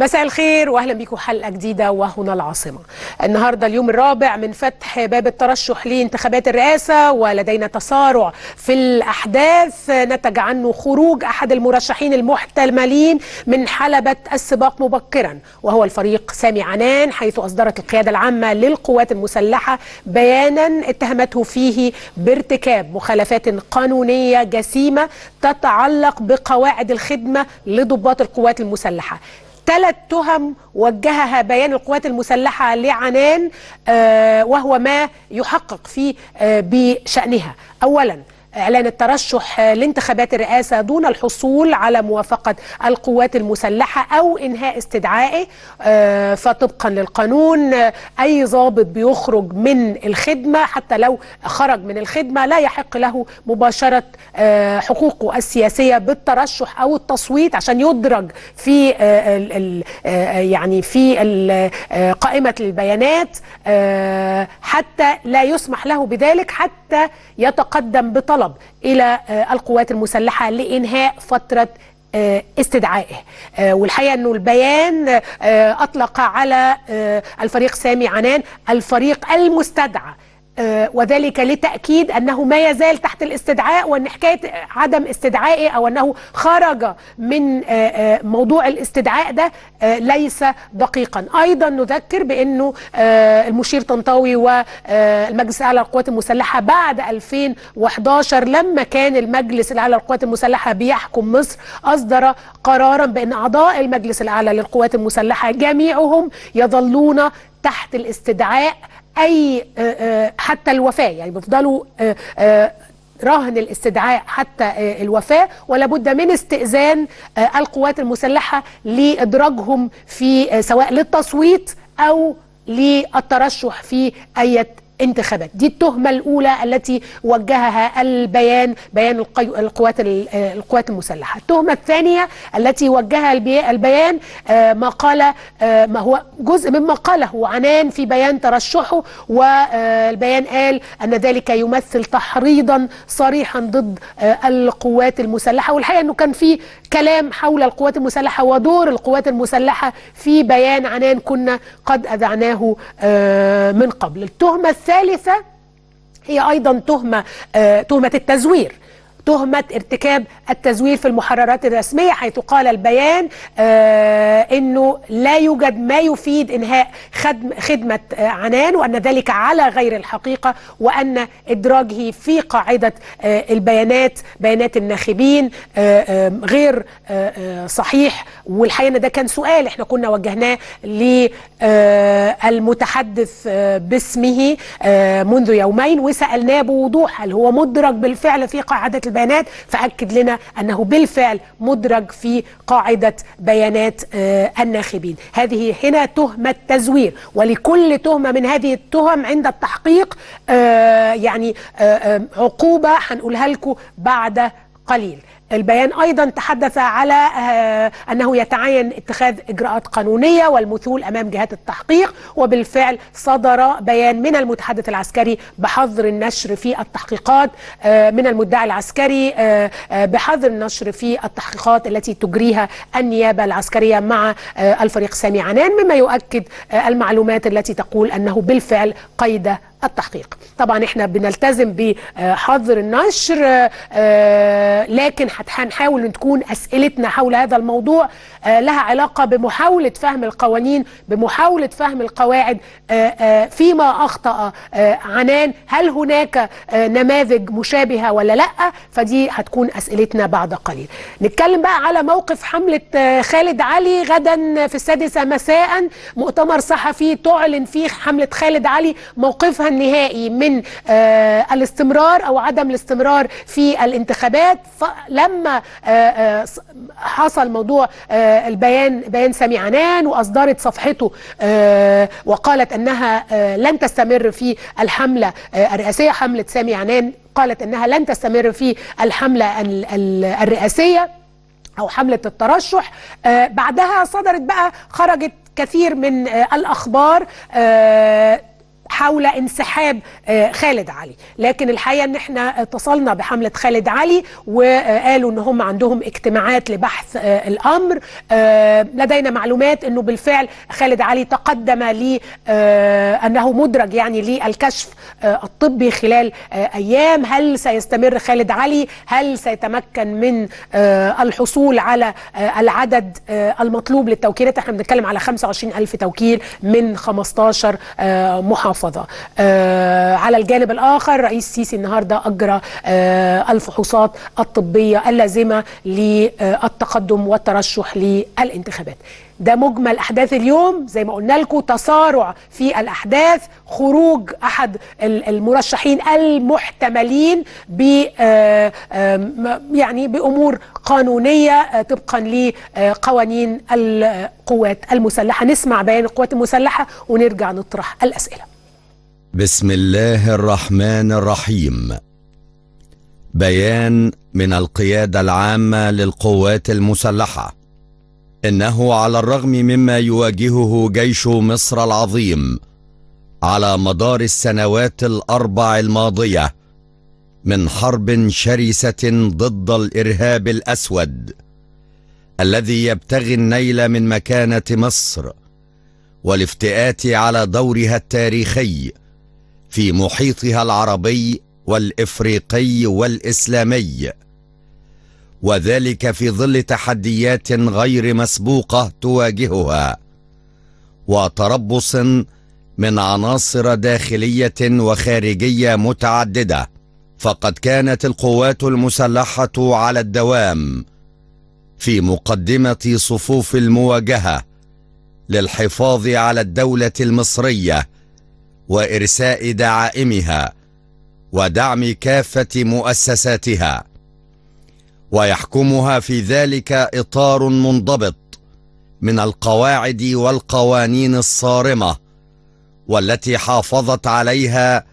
مساء الخير واهلا بكم حلقه جديده وهنا العاصمه. النهارده اليوم الرابع من فتح باب الترشح لانتخابات الرئاسه ولدينا تسارع في الاحداث نتج عنه خروج احد المرشحين المحتملين من حلبه السباق مبكرا وهو الفريق سامي عنان حيث اصدرت القياده العامه للقوات المسلحه بيانا اتهمته فيه بارتكاب مخالفات قانونيه جسيمه تتعلق بقواعد الخدمه لضباط القوات المسلحه. ثلاث تهم وجهها بيان القوات المسلحة لعنان آه وهو ما يحقق في آه بشأنها أولا إعلان الترشح لانتخابات الرئاسة دون الحصول على موافقة القوات المسلحة أو إنهاء استدعائه فطبقا للقانون أي ضابط بيخرج من الخدمة حتى لو خرج من الخدمة لا يحق له مباشرة حقوقه السياسية بالترشح أو التصويت عشان يدرج في يعني في قائمة البيانات حتى لا يسمح له بذلك حتى يتقدم بطلب طلب الى القوات المسلحه لانهاء فتره استدعائه والحقيقه انه البيان اطلق على الفريق سامي عنان الفريق المستدعى وذلك لتأكيد أنه ما يزال تحت الاستدعاء وأن حكاية عدم استدعائه أو أنه خرج من موضوع الاستدعاء ده ليس دقيقا أيضا نذكر بأنه المشير طنطاوي والمجلس الأعلى للقوات المسلحة بعد 2011 لما كان المجلس الأعلى للقوات المسلحة بيحكم مصر أصدر قرارا بأن أعضاء المجلس الأعلى للقوات المسلحة جميعهم يظلون تحت الاستدعاء اي حتى الوفاه يعني بيفضلوا راهن الاستدعاء حتى الوفاه ولا بد من استئذان القوات المسلحه لادراجهم في سواء للتصويت او للترشح في اي انتخابات دي التهمة الأولى التي وجهها البيان بيان القوات القوات المسلحة التهمة الثانية التي وجهها البيان ما قال ما هو جزء مما قاله عنان في بيان ترشحه والبيان قال أن ذلك يمثل تحريضا صريحا ضد القوات المسلحة والحقيقة أنه كان في كلام حول القوات المسلحة ودور القوات المسلحة في بيان عنان كنا قد أذعناه من قبل التهمة الثالثة هي أيضا تهمة تهمة التزوير تهمة ارتكاب التزوير في المحررات الرسمية حيث قال البيان آه أنه لا يوجد ما يفيد إنهاء خدم خدمة آه عنان وأن ذلك على غير الحقيقة وأن إدراجه في قاعدة آه البيانات بيانات الناخبين آه غير آه صحيح والحقيقة ده كان سؤال احنا كنا وجهناه للمتحدث باسمه منذ يومين وسألناه بوضوح هل هو مدرج بالفعل في قاعدة البيانات فأكد لنا أنه بالفعل مدرج في قاعدة بيانات الناخبين هذه هنا تهمة تزوير ولكل تهمة من هذه التهم عند التحقيق يعني عقوبة هنقولها لكم بعد قليل البيان ايضا تحدث على انه يتعين اتخاذ اجراءات قانونيه والمثول امام جهات التحقيق وبالفعل صدر بيان من المتحدث العسكري بحظر النشر في التحقيقات من المدعي العسكري بحظر النشر في التحقيقات التي تجريها النيابه العسكريه مع الفريق سامي عنان مما يؤكد المعلومات التي تقول انه بالفعل قيد التحقيق طبعا احنا بنلتزم بحظر النشر لكن هنحاول ان تكون اسئلتنا حول هذا الموضوع لها علاقه بمحاوله فهم القوانين بمحاوله فهم القواعد فيما اخطا عنان هل هناك نماذج مشابهه ولا لا فدي هتكون اسئلتنا بعد قليل نتكلم بقى على موقف حمله خالد علي غدا في السادسه مساء مؤتمر صحفي تعلن فيه حمله خالد علي موقفها النهائي من آه الاستمرار او عدم الاستمرار في الانتخابات لما آه حصل موضوع آه البيان بيان سامي عنان واصدرت صفحته وقالت انها لن تستمر في الحمله الرئاسيه حمله سامي عنان قالت انها لن تستمر في الحمله الرئاسيه او حمله الترشح بعدها صدرت بقى خرجت كثير من الاخبار حول انسحاب آه، خالد علي لكن الحقيقه ان احنا اتصلنا بحمله خالد علي وقالوا ان هم عندهم اجتماعات لبحث آه، الامر آه، لدينا معلومات انه بالفعل خالد علي تقدم ل آه، انه مدرج يعني للكشف آه، الطبي خلال آه، ايام هل سيستمر خالد علي هل سيتمكن من آه، الحصول على آه، العدد آه، المطلوب للتوكيلات احنا بنتكلم على 25 ألف توكيل من 15 آه، محافظة آه، على الجانب الآخر رئيس سيسي النهاردة أجرى آه، الفحوصات الطبية اللازمة للتقدم والترشح للانتخابات ده مجمل احداث اليوم زي ما قلنا لكم تسارع في الاحداث خروج احد ال- المرشحين المحتملين ب آه، آم، يعني بامور قانونيه آه، طبقا لقوانين القوات المسلحه نسمع بيان القوات المسلحه ونرجع نطرح الاسئله بسم الله الرحمن الرحيم بيان من القيادة العامة للقوات المسلحة إنه على الرغم مما يواجهه جيش مصر العظيم على مدار السنوات الأربع الماضية من حرب شرسة ضد الإرهاب الأسود الذي يبتغي النيل من مكانة مصر والافتئات على دورها التاريخي في محيطها العربي والافريقي والاسلامي وذلك في ظل تحديات غير مسبوقه تواجهها وتربص من عناصر داخليه وخارجيه متعدده فقد كانت القوات المسلحه على الدوام في مقدمه صفوف المواجهه للحفاظ على الدوله المصريه وارساء دعائمها ودعم كافه مؤسساتها ويحكمها في ذلك اطار منضبط من القواعد والقوانين الصارمه والتي حافظت عليها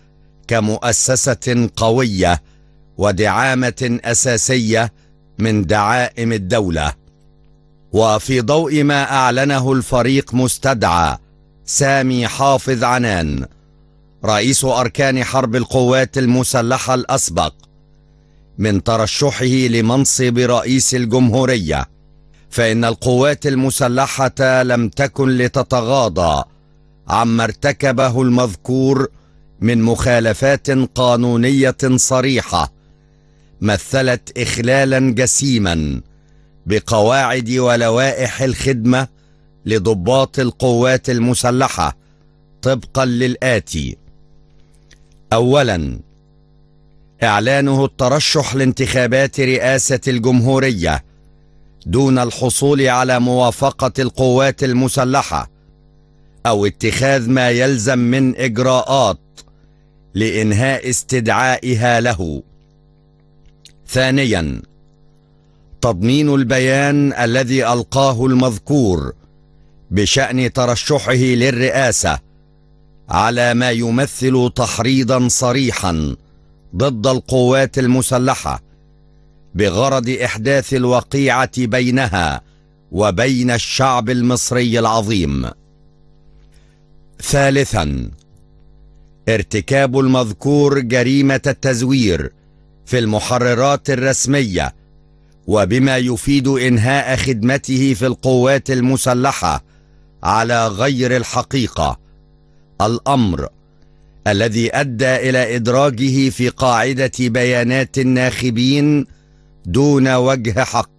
كمؤسسه قويه ودعامه اساسيه من دعائم الدوله وفي ضوء ما اعلنه الفريق مستدعى سامي حافظ عنان رئيس اركان حرب القوات المسلحه الاسبق من ترشحه لمنصب رئيس الجمهوريه فان القوات المسلحه لم تكن لتتغاضى عما ارتكبه المذكور من مخالفات قانونيه صريحه مثلت اخلالا جسيما بقواعد ولوائح الخدمه لضباط القوات المسلحه طبقا للاتي اولا اعلانه الترشح لانتخابات رئاسه الجمهوريه دون الحصول على موافقه القوات المسلحه او اتخاذ ما يلزم من اجراءات لانهاء استدعائها له ثانيا تضمين البيان الذي القاه المذكور بشان ترشحه للرئاسه على ما يمثل تحريضا صريحا ضد القوات المسلحه بغرض احداث الوقيعه بينها وبين الشعب المصري العظيم ثالثا ارتكاب المذكور جريمه التزوير في المحررات الرسميه وبما يفيد انهاء خدمته في القوات المسلحه على غير الحقيقه الامر الذي ادى الى ادراجه في قاعده بيانات الناخبين دون وجه حق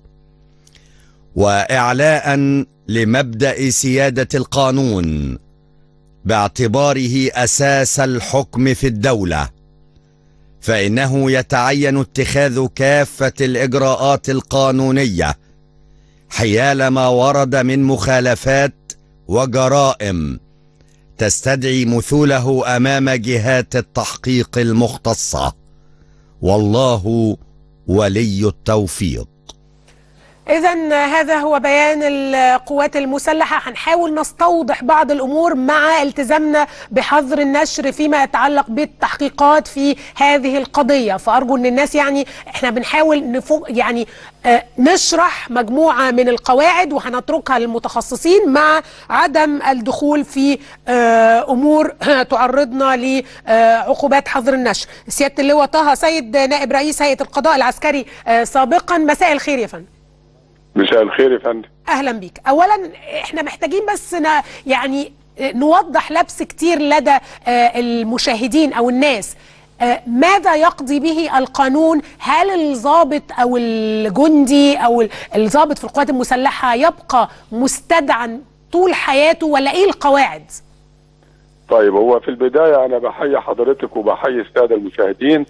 واعلاء لمبدا سياده القانون باعتباره اساس الحكم في الدوله فانه يتعين اتخاذ كافه الاجراءات القانونيه حيال ما ورد من مخالفات وجرائم تستدعي مثوله امام جهات التحقيق المختصه والله ولي التوفيق إذا هذا هو بيان القوات المسلحة هنحاول نستوضح بعض الأمور مع التزامنا بحظر النشر فيما يتعلق بالتحقيقات في هذه القضية فأرجو أن الناس يعني احنا بنحاول نفوق يعني آه، نشرح مجموعة من القواعد وهنتركها للمتخصصين مع عدم الدخول في آه، أمور تعرضنا لعقوبات حظر النشر سيادة اللواء طه سيد نائب رئيس هيئة القضاء العسكري آه، سابقا مساء الخير يا فندم مساء الخير يا فندم اهلا بيك اولا احنا محتاجين بس ن... يعني نوضح لبس كتير لدى آه، المشاهدين او الناس آه، ماذا يقضي به القانون هل الضابط او الجندي او ال- الضابط في القوات المسلحه يبقى مستدعا طول حياته ولا ايه القواعد طيب هو في البداية أنا بحيي حضرتك وبحيي السادة المشاهدين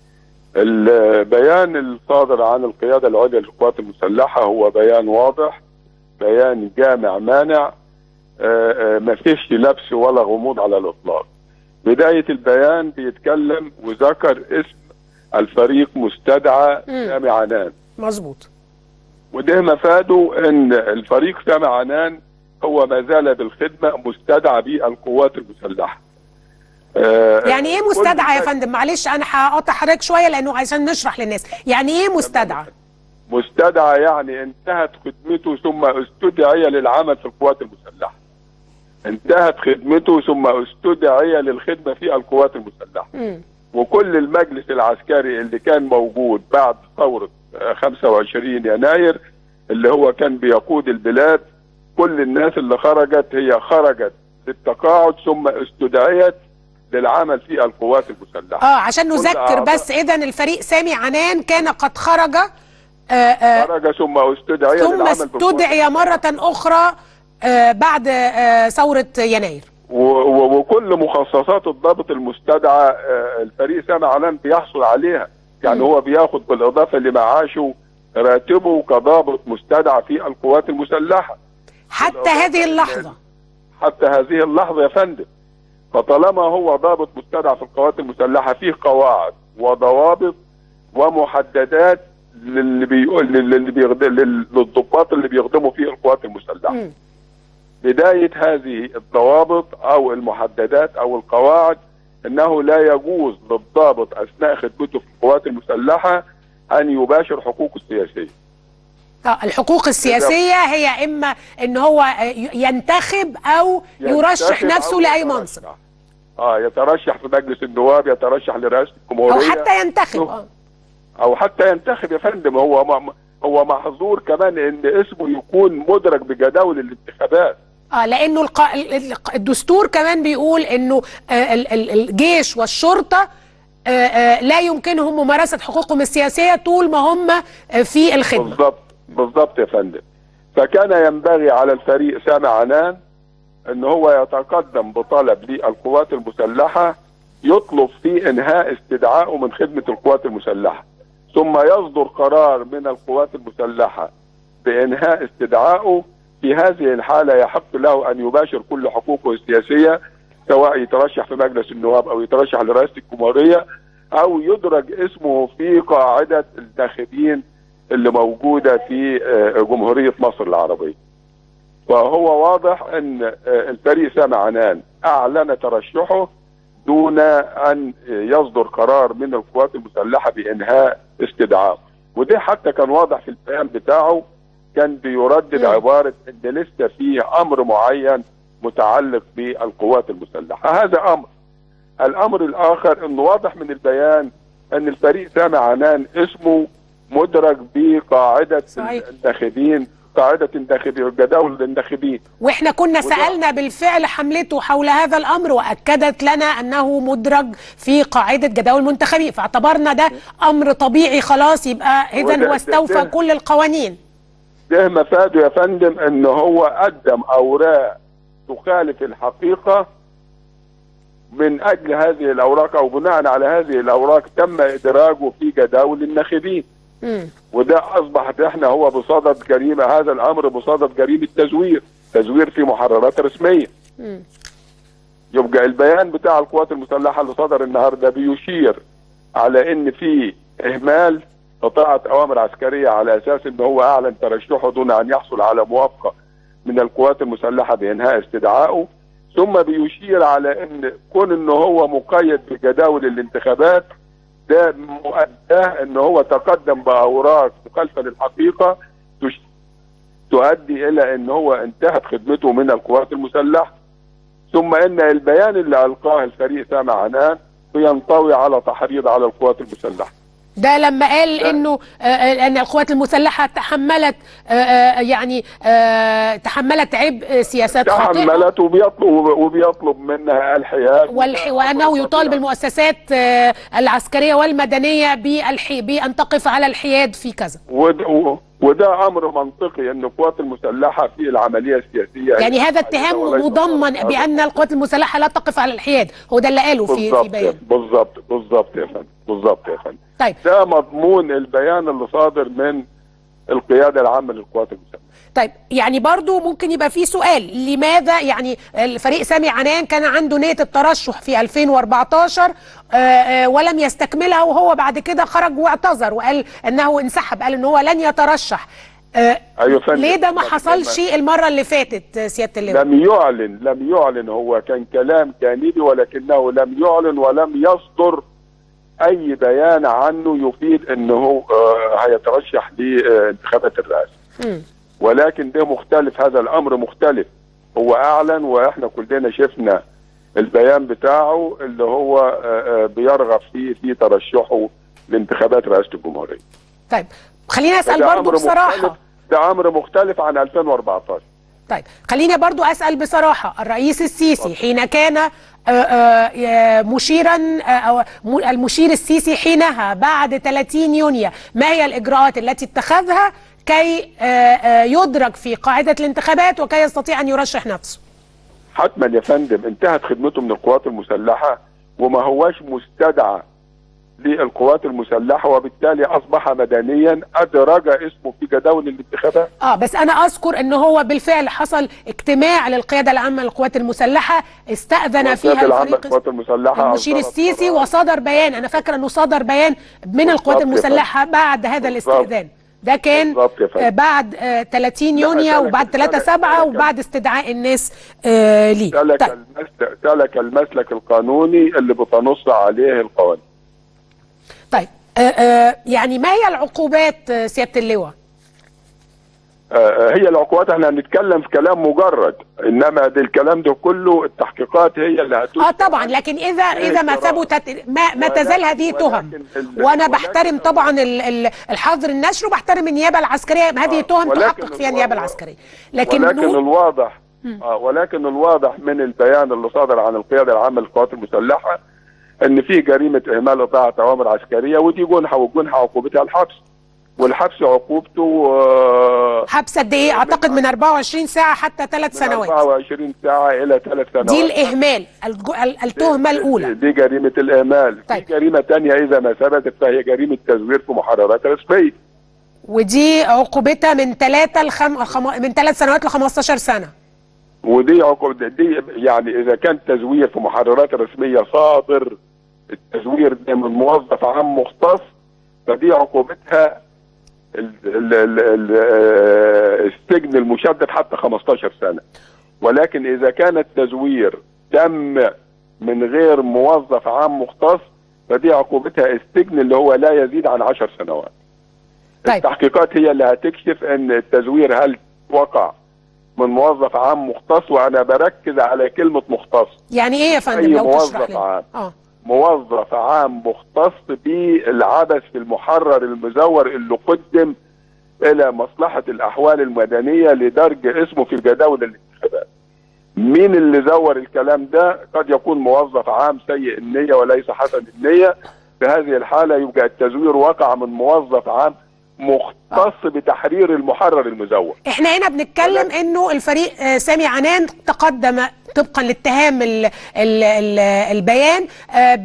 البيان الصادر عن القيادة العليا للقوات المسلحة هو بيان واضح بيان جامع مانع آه، آه، ما فيش لبس ولا غموض على الإطلاق بداية البيان بيتكلم وذكر اسم الفريق مستدعى مم. سامي عنان مظبوط وده مفاده ان الفريق سامي عنان هو ما زال بالخدمه مستدعى بالقوات المسلحه. آه، يعني ايه كل مستدعى يا حاجة فندم معلش انا هقاطع حضرتك شويه لانه عشان نشرح للناس يعني ايه مستدعى مستدعى يعني انتهت خدمته ثم استدعي للعمل في القوات المسلحه. انتهت خدمته ثم استدعي للخدمه في القوات المسلحه. مم. وكل المجلس العسكري اللي كان موجود بعد ثورة آه، 25 يناير اللي هو كان بيقود البلاد كل الناس اللي خرجت هي خرجت للتقاعد ثم استدعيت للعمل في القوات المسلحة اه عشان كل نذكر أعضاء- بس اذا الفريق سامي عنان كان قد خرج آه آه خرج ثم استدعي ثم للعمل في القوات استدعي مرة أخرى آه بعد آه ثورة يناير و- و- وكل مخصصات الضابط المستدعى آه، الفريق سامي علان بيحصل عليها يعني مم. هو بياخد بالإضافة لمعاشه راتبه كضابط مستدعى في القوات المسلحة حتى هذه اللحظة حتى هذه اللحظة يا فندم فطالما هو ضابط مستدعى في القوات المسلحة فيه قواعد وضوابط ومحددات للي بيقول للي بيخدم لل- للضباط اللي بيخدموا في القوات المسلحة مم. بداية هذه الضوابط أو المحددات أو القواعد أنه لا يجوز للضابط أثناء خدمته في القوات المسلحة أن يباشر حقوقه السياسية آه الحقوق السياسية هي إما إن هو آه، ي- ينتخب أو يرشح ينتخب نفسه أو لأي يترشح. منصب اه يترشح في مجلس النواب يترشح لرئاسة أو الجمهورية حتى ينتخب شوف. آه. او حتى ينتخب يا فندم هو م- هو محظور كمان ان اسمه يكون مدرج بجداول الانتخابات اه لانه الق... ال- ال- الدستور كمان بيقول انه آه ال- ال- الجيش والشرطه آه آه لا يمكنهم ممارسه حقوقهم السياسيه طول ما هم آه في الخدمه بالضبط بالضبط يا فندم فكان ينبغي على الفريق سامي عنان ان هو يتقدم بطلب للقوات المسلحه يطلب في انهاء استدعائه من خدمه القوات المسلحه ثم يصدر قرار من القوات المسلحه بانهاء استدعائه في هذه الحاله يحق له ان يباشر كل حقوقه السياسيه سواء يترشح في مجلس النواب او يترشح لرئاسه الجمهوريه او يدرج اسمه في قاعده الناخبين اللي موجوده في آه، جمهوريه مصر العربيه. فهو واضح ان آه، الفريق سامي عنان اعلن ترشحه دون ان يصدر قرار من القوات المسلحه بانهاء استدعائه وده حتى كان واضح في البيان بتاعه كان بيردد مم. عباره ان لسه فيه امر معين متعلق بالقوات المسلحه هذا امر الامر الاخر انه واضح من البيان ان الفريق سامي عنان اسمه مدرج بقاعده صحيح. الناخبين قاعده الناخبين جداول الناخبين واحنا كنا وده- سالنا بالفعل حملته حول هذا الامر واكدت لنا انه مدرج في قاعده جداول المنتخبين فاعتبرنا ده امر طبيعي خلاص يبقى اذا وده- هو ده- استوفى ده- كل القوانين ده مفاده يا فندم ان هو قدم اوراق تخالف الحقيقه من اجل هذه الاوراق او بناء على هذه الاوراق تم ادراجه في جداول الناخبين مم. وده اصبح احنا هو بصدد جريمه هذا الامر بصدد جريمه تزوير تزوير في محررات رسميه مم. يبقى البيان بتاع القوات المسلحه اللي صدر النهارده بيشير على ان في اهمال بطاعه اوامر عسكريه على اساس ان هو اعلن ترشحه دون ان يحصل على موافقه من القوات المسلحه بانهاء استدعائه ثم بيشير على ان كون ان هو مقيد بجداول الانتخابات ده مؤداه ان هو تقدم باوراق مخالفه للحقيقه تش- تؤدي الى ان هو انتهت خدمته من القوات المسلحه ثم ان البيان اللي القاه الفريق سامع عنان بينطوي على تحريض على القوات المسلحه ده لما قال لا. انه آه، آه، ان القوات المسلحه تحملت آه، آه، يعني آه، تحملت عبء سياسات خاطئه تحملت وبيطلب وبيطلب منها الحياد والح... وانه يطالب المؤسسات آه، العسكريه والمدنيه بالحي... بان تقف على الحياد في كذا ود- و- وده امر منطقي ان القوات المسلحه في العمليه السياسيه يعني هذا اتهام وليس مضمن هذا- بان القوات المسلحه لا تقف على الحياد هو ده اللي قاله في في بالظبط بيان بالظبط بالظبط يا فندم بالظبط يا فندم طيب ده مضمون البيان اللي صادر من القياده العامه للقوات المسلحه طيب يعني برضو ممكن يبقى في سؤال لماذا يعني الفريق سامي عنان كان عنده نية الترشح في 2014 آه، آه، ولم يستكملها وهو بعد كده خرج واعتذر وقال انه انسحب قال ان هو لن يترشح آه، ايوه يا فندم ليه ده ما لما- حصلش المرة اللي فاتت آه، سيادة اللواء لم يعلن لم يعلن هو كان كلام جانبي ولكنه لم يعلن ولم يصدر اي بيان عنه يفيد انه آه، هيترشح لانتخابات الرئاسه مم. ولكن ده مختلف هذا الامر مختلف هو اعلن واحنا كلنا شفنا البيان بتاعه اللي هو آه، آه، بيرغب فيه في ترشحه لانتخابات رئاسه الجمهوريه طيب خليني اسال ده برضو أمر بصراحة مختلف- ده امر مختلف عن 2014 طيب خليني برضو أسأل بصراحة الرئيس السيسي حين كان آه، آه، مشيرا آه، أو م- المشير السيسي حينها بعد 30 يونيو ما هي الإجراءات التي اتخذها كي آه، آه، يدرك في قاعدة الانتخابات وكي يستطيع أن يرشح نفسه حتما يا فندم انتهت خدمته من القوات المسلحه وما هواش مستدعى للقوات المسلحه وبالتالي اصبح مدنيا ادرج اسمه في جداول الانتخابات اه بس انا اذكر ان هو بالفعل حصل اجتماع للقياده العامه للقوات المسلحه استاذن فيها والقيادة العامة الفريق للقوات المسلحه المشير أصدرت السيسي قرار. وصدر بيان انا فاكره انه صدر بيان من بالظبط القوات يا المسلحه بعد هذا بالظبط. الاستئذان ده كان بالظبط يا فندم. آه، بعد آه، 30 لا، يونيو سلك- وبعد 3 سلك- 7 سلك- وبعد استدعاء الناس آه، ليه سلك طيب المسلك سلك المسلك القانوني اللي بتنص عليه القوانين طيب آه، آه، يعني ما هي العقوبات آه، سياده اللواء آه، هي العقوبات احنا هنتكلم في كلام مجرد انما ده الكلام ده كله التحقيقات هي اللي هتثبت اه طبعا لكن اذا اذا ما الجرائم. ثبتت ما, ما ولكن- تزال هذه تهم ولكن ال- وانا ولكن بحترم ال- طبعا ال- ال- الحظر النشر وبحترم النيابه العسكريه هذه آه، تهم ولكن تحقق فيها النيابه الوا- العسكريه لكن ولكن نقول- الواضح آه ولكن الواضح من البيان اللي صدر عن القياده العامه للقوات المسلحه ان في جريمه اهمال اطاعه اوامر عسكريه ودي جنحه والجنحه عقوبتها الحبس والحبس عقوبته آه حبس قد ايه اعتقد من 24 ساعه حتى ثلاث من سنوات 24 ساعه الى ثلاث سنوات دي الاهمال الج- ال- التهمه الاولى دي جريمه الاهمال طيب. في جريمه ثانيه اذا ما ثبتت فهي جريمه تزوير في محررات رسميه ودي عقوبتها من 3 لخم... خم... من 3 سنوات ل 15 سنه ودي عقوبة دي يعني اذا كان تزوير في محررات رسميه صادر التزوير ده من موظف عام مختص فدي عقوبتها ال- ال- ال- ال- آه، السجن المشدد حتى 15 سنه ولكن اذا كان التزوير تم من غير موظف عام مختص فدي عقوبتها السجن اللي هو لا يزيد عن 10 سنوات طيب. التحقيقات هي اللي هتكشف ان التزوير هل وقع من موظف عام مختص وانا بركز على كلمه مختص يعني ايه يا فندم أي لو موظف تشرح لنا عام. اه موظف عام مختص بالعبث في المحرر المزور اللي قدم الى مصلحه الاحوال المدنيه لدرج اسمه في جداول الانتخابات. مين اللي زور الكلام ده؟ قد يكون موظف عام سيء النيه وليس حسن النيه. في هذه الحاله يبقى التزوير وقع من موظف عام مختص بتحرير المحرر المزور. احنا هنا بنتكلم ولكن- انه الفريق آه، سامي عنان تقدم طبقا لاتهام ال ال ال البيان ب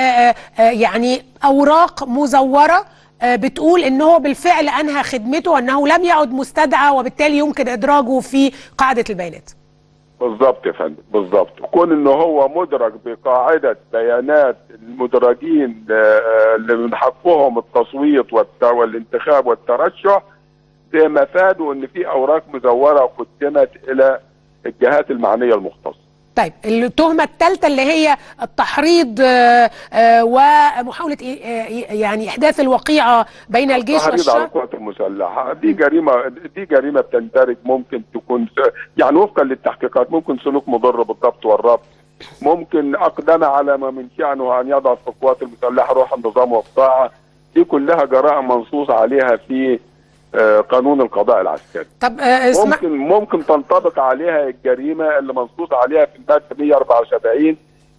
يعني اوراق مزوره آه، بتقول ان هو بالفعل انهى خدمته وانه لم يعد مستدعى وبالتالي يمكن ادراجه في قاعده البيانات بالظبط يا فندم بالظبط كون ان هو مدرج بقاعده بيانات المدرجين آه، اللي من حقهم التصويت والت- والانتخاب والترشح ده مفاده ان في اوراق مزوره قدمت الى الجهات المعنيه المختصه طيب التهمة الثالثة اللي هي التحريض آه، آه، ومحاولة إيه- آه، يعني إحداث الوقيعة بين الجيش تحريض على والشعب القوات المسلحه دي جريمه دي جريمه بتندرج ممكن تكون س- يعني وفقا للتحقيقات ممكن سلوك مضر بالضبط والربط ممكن اقدم على ما من شانه ان يضع في القوات المسلحه روح النظام والطاعه دي كلها جرائم منصوص عليها في آه، قانون القضاء العسكري طب آه، اسمع ممكن ممكن تنطبق عليها الجريمه اللي منصوص عليها في الماده 174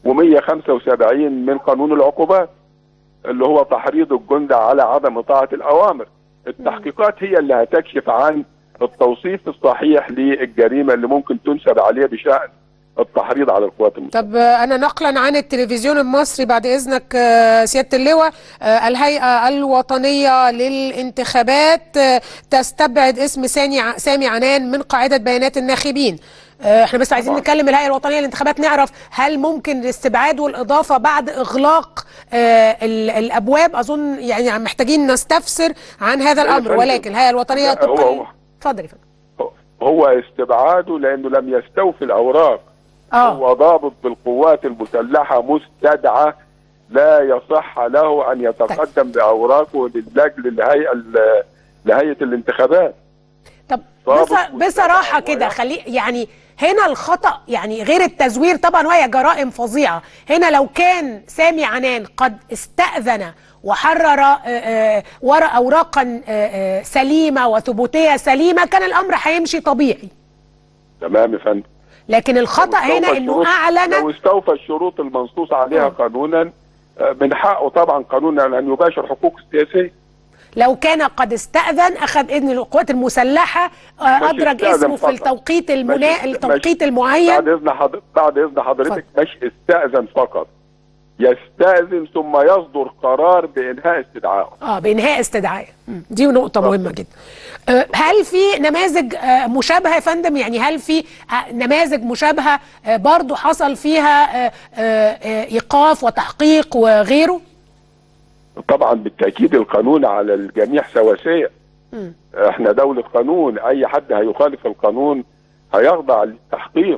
و175 من قانون العقوبات اللي هو تحريض الجند على عدم اطاعه الاوامر. التحقيقات هي اللي هتكشف عن التوصيف الصحيح للجريمه اللي ممكن تنسب عليها بشان التحريض على القوات المسلحه. طب آه، أنا نقلا عن التلفزيون المصري بعد إذنك آه، سيادة اللواء آه، الهيئة الوطنية للانتخابات آه، تستبعد اسم سامي ع- سامي عنان من قاعدة بيانات الناخبين آه، احنا بس عايزين طبعاً. نكلم الهيئة الوطنية للانتخابات نعرف هل ممكن الاستبعاد والإضافة بعد إغلاق آه، ال- الأبواب أظن يعني محتاجين نستفسر عن هذا يا الأمر فندم. ولكن الهيئة الوطنية لا، هو- طبقا هو. اتفضل يا فندم هو استبعاده لانه لم يستوفي الاوراق. اه هو ضابط بالقوات المسلحه مستدعى لا يصح له ان يتقدم باوراقه للجل لهيئه ال- لهيئه الانتخابات. طب ضابط بص مستدعى بصراحه كده ويعني- خلي يعني هنا الخطا يعني غير التزوير طبعا وهي جرائم فظيعه هنا لو كان سامي عنان قد استاذن وحرر آه، آه، ورق اوراقا آه، آه، سليمه وثبوتيه سليمه كان الامر هيمشي طبيعي تمام يا فندم. لكن الخطا لو هنا استوفى انه الشروط- اعلن لو استوفى الشروط المنصوص عليها آه. قانونا آه، من حقه طبعا قانونا ان يباشر حقوقه السياسيه لو كان قد استأذن أخذ إذن القوات المسلحة آه، مش أدرج استأذن اسمه في فقط. التوقيت المنا... مش- التوقيت مش- المعين بعد اذن حضر... بعد اذن حضرتك مش استاذن فقط يستاذن ثم يصدر قرار بانهاء استدعائه اه بانهاء استدعاء مم. دي نقطه مهمه جدا آه، هل في نماذج آه، مشابهه يا فندم يعني هل في آه، نماذج مشابهه آه، برضو حصل فيها آه، آه، آه، ايقاف وتحقيق وغيره طبعا بالتاكيد القانون على الجميع سواسيه مم. احنا دوله قانون اي حد هيخالف القانون هيخضع للتحقيق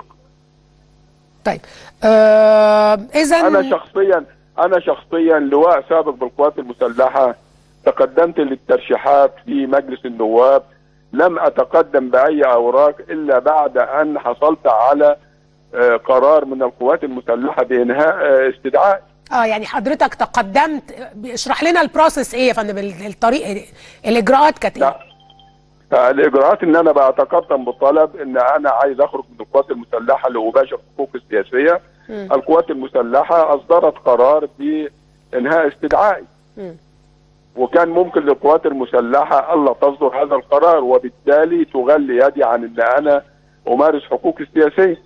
طيب آه اذا انا شخصيا انا شخصيا لواء سابق بالقوات المسلحه تقدمت للترشيحات في مجلس النواب لم اتقدم باي اوراق الا بعد ان حصلت على آه، قرار من القوات المسلحه بانهاء آه، استدعاء اه يعني حضرتك تقدمت آه، اشرح لنا البروسيس ايه يا فندم ال- الطريق الاجراءات كانت لا ايه الاجراءات ان انا بتقدم بطلب ان انا عايز اخرج من القوات المسلحه لاباشر حقوقي السياسيه مم. القوات المسلحه اصدرت قرار بانهاء استدعائي مم. وكان ممكن للقوات المسلحه الا تصدر هذا القرار وبالتالي تغلي يدي عن ان انا امارس حقوقي السياسيه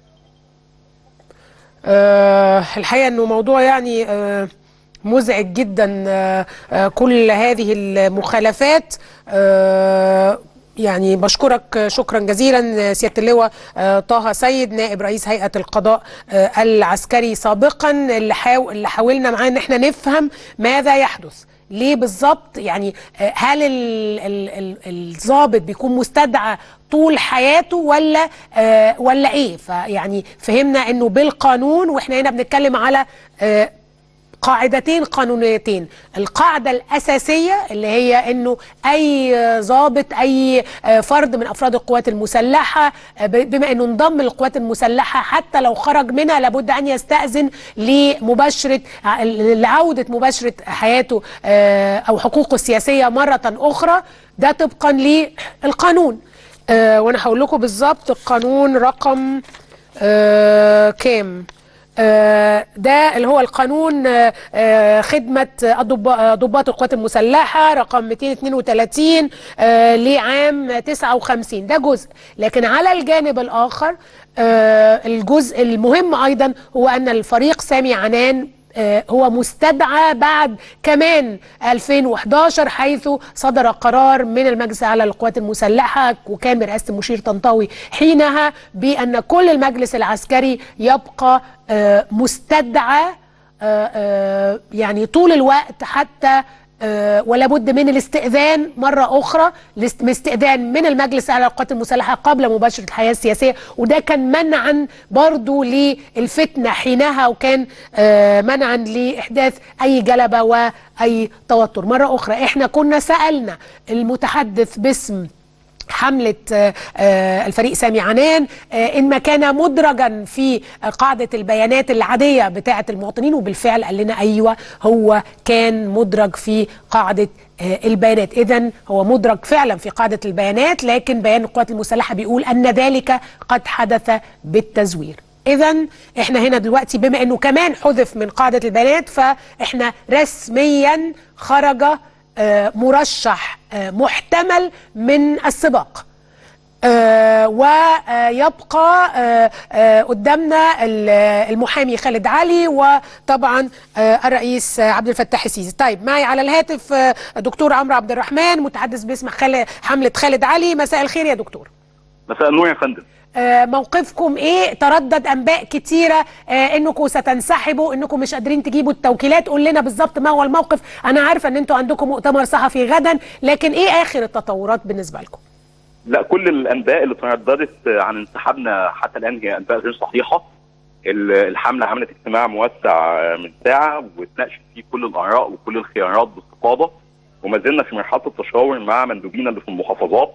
آه الحقيقه انه موضوع يعني آه مزعج جدا آه آه كل هذه المخالفات آه يعني بشكرك شكرا جزيلا سياده اللواء آه طه سيد نائب رئيس هيئه القضاء آه العسكري سابقا اللي حاول اللي حاولنا معاه ان احنا نفهم ماذا يحدث ليه بالظبط يعني آه، هل ال- ال- ال- الضابط بيكون مستدعى طول حياته ولا آه ولا ايه فيعني فهمنا انه بالقانون واحنا هنا بنتكلم على آه قاعدتين قانونيتين القاعدة الأساسية اللي هي أنه أي ضابط أي فرد من أفراد القوات المسلحة بما أنه انضم للقوات المسلحة حتى لو خرج منها لابد أن يستأذن لمباشرة لعودة مباشرة حياته آه، أو حقوقه السياسية مرة أخرى ده طبقا للقانون آه، وأنا هقول لكم بالظبط القانون رقم آه، كام آه، ده اللي هو القانون آه، آه، خدمة الضب- آه، ضباط القوات المسلحة رقم 232 آه، لعام 59 ده جزء لكن على الجانب الآخر آه، الجزء المهم أيضا هو أن الفريق سامي عنان آه، هو مستدعى بعد كمان 2011 حيث صدر قرار من المجلس الاعلى للقوات المسلحه وكان برئاسه المشير طنطاوي حينها بان كل المجلس العسكري يبقى آه، مستدعى آه، آه، يعني طول الوقت حتى آه، ولا بد من الاستئذان مرة أخرى الاست- استئذان من المجلس على القوات المسلحة قبل مباشرة الحياة السياسية وده كان منعا برضو للفتنة حينها وكان آه، منعا لإحداث أي جلبة وأي توتر مرة أخرى إحنا كنا سألنا المتحدث باسم حملة آه، آه، الفريق سامي عنان آه، إن ما كان مدرجا في آه، قاعدة البيانات العادية بتاعة المواطنين وبالفعل قال لنا أيوة هو كان مدرج في قاعدة آه، البيانات إذا هو مدرج فعلا في قاعدة البيانات لكن بيان القوات المسلحة بيقول أن ذلك قد حدث بالتزوير إذا إحنا هنا دلوقتي بما إنه كمان حذف من قاعدة البيانات فإحنا رسميا خرج آه، مرشح آه، محتمل من السباق آه، ويبقى آه، آه، قدامنا ال- المحامي خالد علي وطبعا آه، الرئيس عبد الفتاح السيسي طيب معي على الهاتف آه، دكتور عمرو عبد الرحمن متحدث باسم خال- حملة خالد علي مساء الخير يا دكتور مساء النور يا فندم آه، موقفكم ايه تردد انباء كتيره آه، انكم ستنسحبوا انكم مش قادرين تجيبوا التوكيلات قول لنا بالظبط ما هو الموقف انا عارفه ان انتوا عندكم مؤتمر صحفي غدا لكن ايه اخر التطورات بالنسبه لكم لا كل الانباء اللي ترددت عن انسحابنا حتى الان هي انباء غير صحيحه ال- الحمله عملت اجتماع موسع من ساعه واتناقشت فيه كل الاراء وكل الخيارات باستفاضه وما زلنا في مرحله التشاور مع مندوبينا اللي في المحافظات